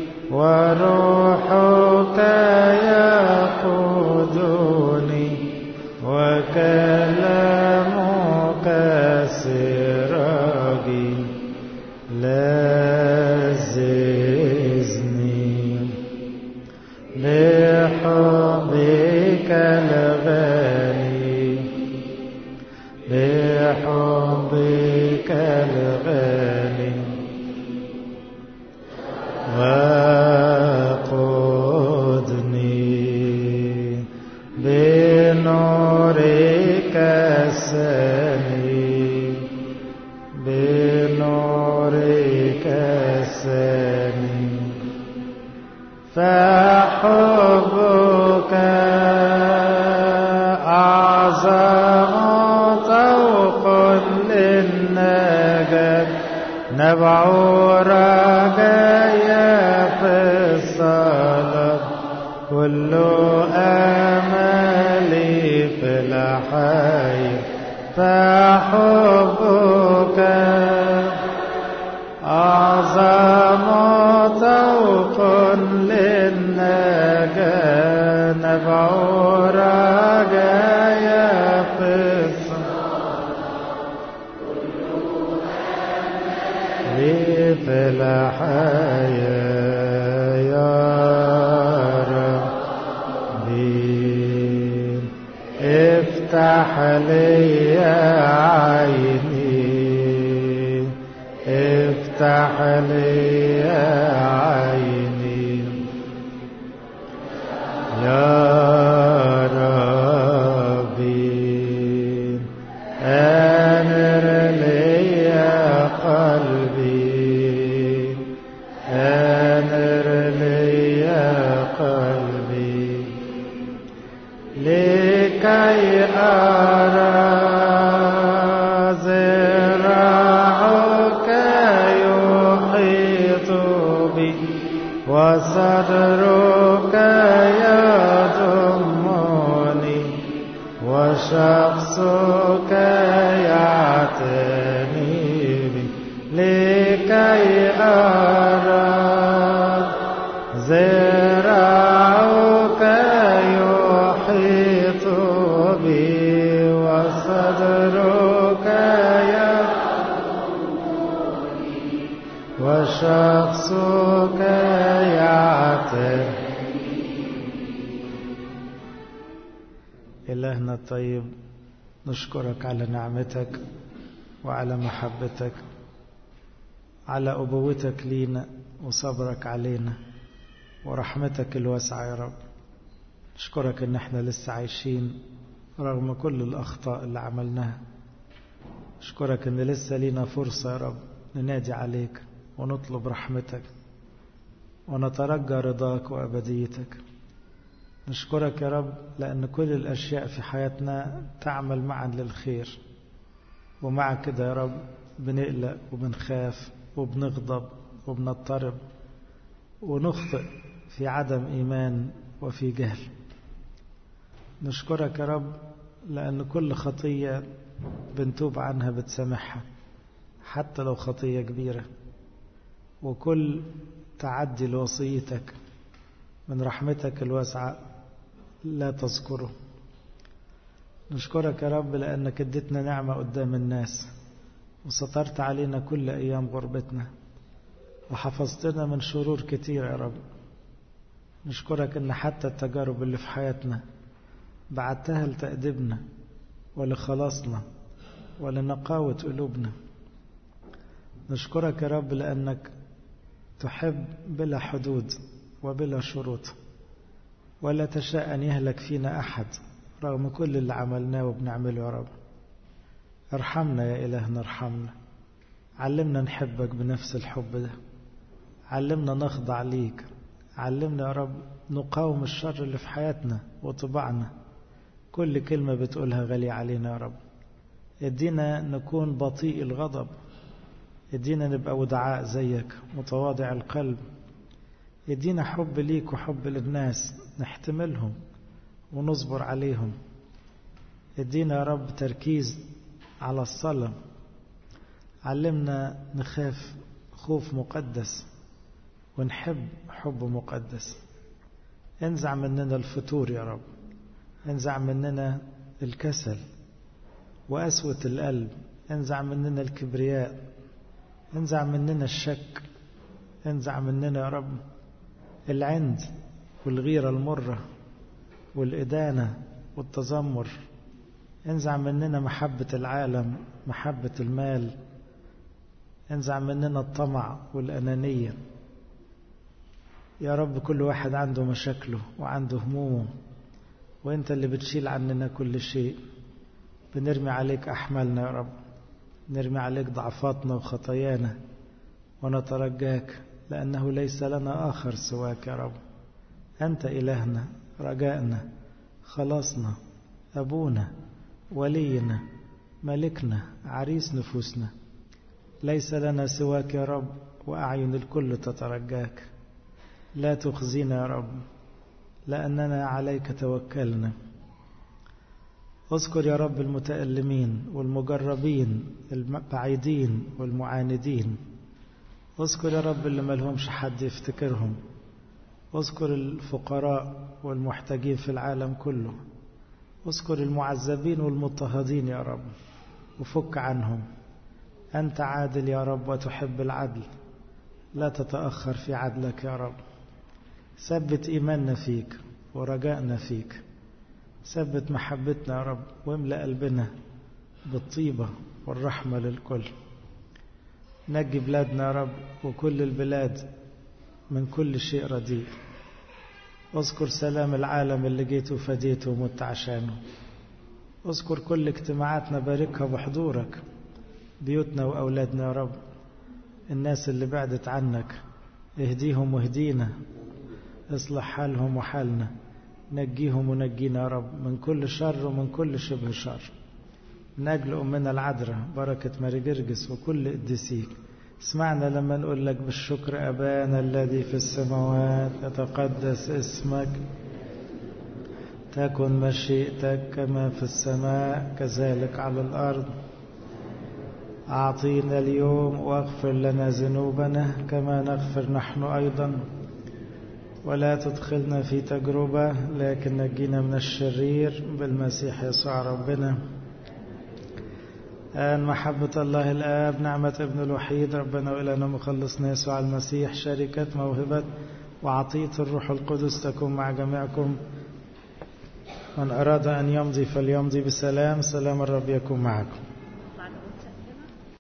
وروحك يقودني وكلامك سراجي لذذني بحبك الغالي بحبك الغالي وقدني بنورك السمي بنورك السمي فحبك أعظم طوق للنجاة نبع رجايا في الصلاة كل أملي في الحياة فحبك أعظم طوق للنجاة نبع رجايا في الصلاة لي في الحياة يا ربي افتح لي عيني افتح لي عيني يا ربي أنر لي قلبي أنر لي قلبي لكي أرى زراعك يحيط بي وصدرك يضمني وشخصك يعتني بي لكي أرى زراعك يحيط بي وصدرك يضمني وشخصك يعتني إلهنا الطيب نشكرك على نعمتك وعلى محبتك على أبوتك لينا وصبرك علينا ورحمتك الواسعة يا رب نشكرك ان احنا لسه عايشين رغم كل الأخطاء اللي عملناها نشكرك ان لسه لينا فرصة يا رب ننادي عليك ونطلب رحمتك ونترجى رضاك وأبديتك نشكرك يا رب لأن كل الأشياء في حياتنا تعمل معا للخير ومع كده يا رب بنقلق وبنخاف وبنغضب وبنضطرب ونخطئ في عدم إيمان وفي جهل نشكرك يا رب لأن كل خطية بنتوب عنها بتسامحها حتى لو خطية كبيرة وكل تعدي لوصيتك من رحمتك الواسعة لا تذكره نشكرك يا رب لأنك اديتنا نعمة قدام الناس وسترت علينا كل أيام غربتنا وحفظتنا من شرور كتير يا رب نشكرك ان حتى التجارب اللي في حياتنا بعتها لتأديبنا ولخلاصنا ولنقاوة قلوبنا نشكرك يا رب لأنك تحب بلا حدود وبلا شروط ولا تشاء أن يهلك فينا أحد رغم كل اللي عملناه وبنعمله يا رب ارحمنا يا إلهنا ارحمنا علمنا نحبك بنفس الحب ده علمنا نخضع ليك علمنا يا رب نقاوم الشر اللي في حياتنا وطباعنا كل كلمة بتقولها غالية علينا يا رب ادينا نكون بطيء الغضب ادينا نبقى ودعاء زيك متواضع القلب ادينا حب ليك وحب للناس نحتملهم ونصبر عليهم ادينا يا رب تركيز على الصلاة علمنا نخاف خوف مقدس ونحب حب مقدس انزع مننا الفتور يا رب انزع مننا الكسل وقسوة القلب انزع مننا الكبرياء انزع مننا الشك انزع مننا يا رب العند والغيرة المرة والإدانة والتذمر انزع مننا محبة العالم محبة المال انزع مننا الطمع والأنانية يا رب كل واحد عنده مشاكله وعنده همومه وانت اللي بتشيل عننا كل شيء بنرمي عليك أحمالنا يا رب نرمي عليك ضعفاتنا وخطايانا ونترجاك لأنه ليس لنا آخر سواك يا رب أنت إلهنا رجائنا خلاصنا أبونا ولينا ملكنا عريس نفوسنا ليس لنا سواك يا رب وأعين الكل تترجاك لا تخزينا يا رب لأننا عليك توكلنا اذكر يا رب المتألمين والمجربين البعيدين والمعاندين اذكر يا رب اللي ملهمش حد يفتكرهم اذكر الفقراء والمحتاجين في العالم كله اذكر المعذبين والمضطهدين يا رب وفك عنهم أنت عادل يا رب وتحب العدل لا تتأخر في عدلك يا رب ثبت إيماننا فيك ورجائنا فيك ثبت محبتنا يا رب واملأ قلبنا بالطيبة والرحمة للكل نجي بلادنا يا رب وكل البلاد من كل شيء رديء اذكر سلام العالم اللي جيت وفديته ومت عشانه اذكر كل اجتماعاتنا باركها بحضورك بيوتنا وأولادنا يا رب الناس اللي بعدت عنك اهديهم واهدينا اصلح حالهم وحالنا نجيهم ونجينا يا رب من كل شر ومن كل شبه شر نجل أمنا العذراء بركة ماري جرجس وكل قديسيك اسمعنا لما نقول لك بالشكر أبانا الذي في السماوات يتقدس اسمك تكن مشيئتك كما في السماء كذلك على الأرض أعطينا اليوم واغفر لنا ذنوبنا كما نغفر نحن أيضا ولا تدخلنا في تجربة لكن نجينا من الشرير بالمسيح يسوع ربنا آن محبة الله الآب نعمة ابن الوحيد ربنا وإلهنا مخلصنا يسوع المسيح شركة موهبة وعطية الروح القدس تكون مع جميعكم من أراد أن يمضي فليمضي بسلام سلام الرب يكون معكم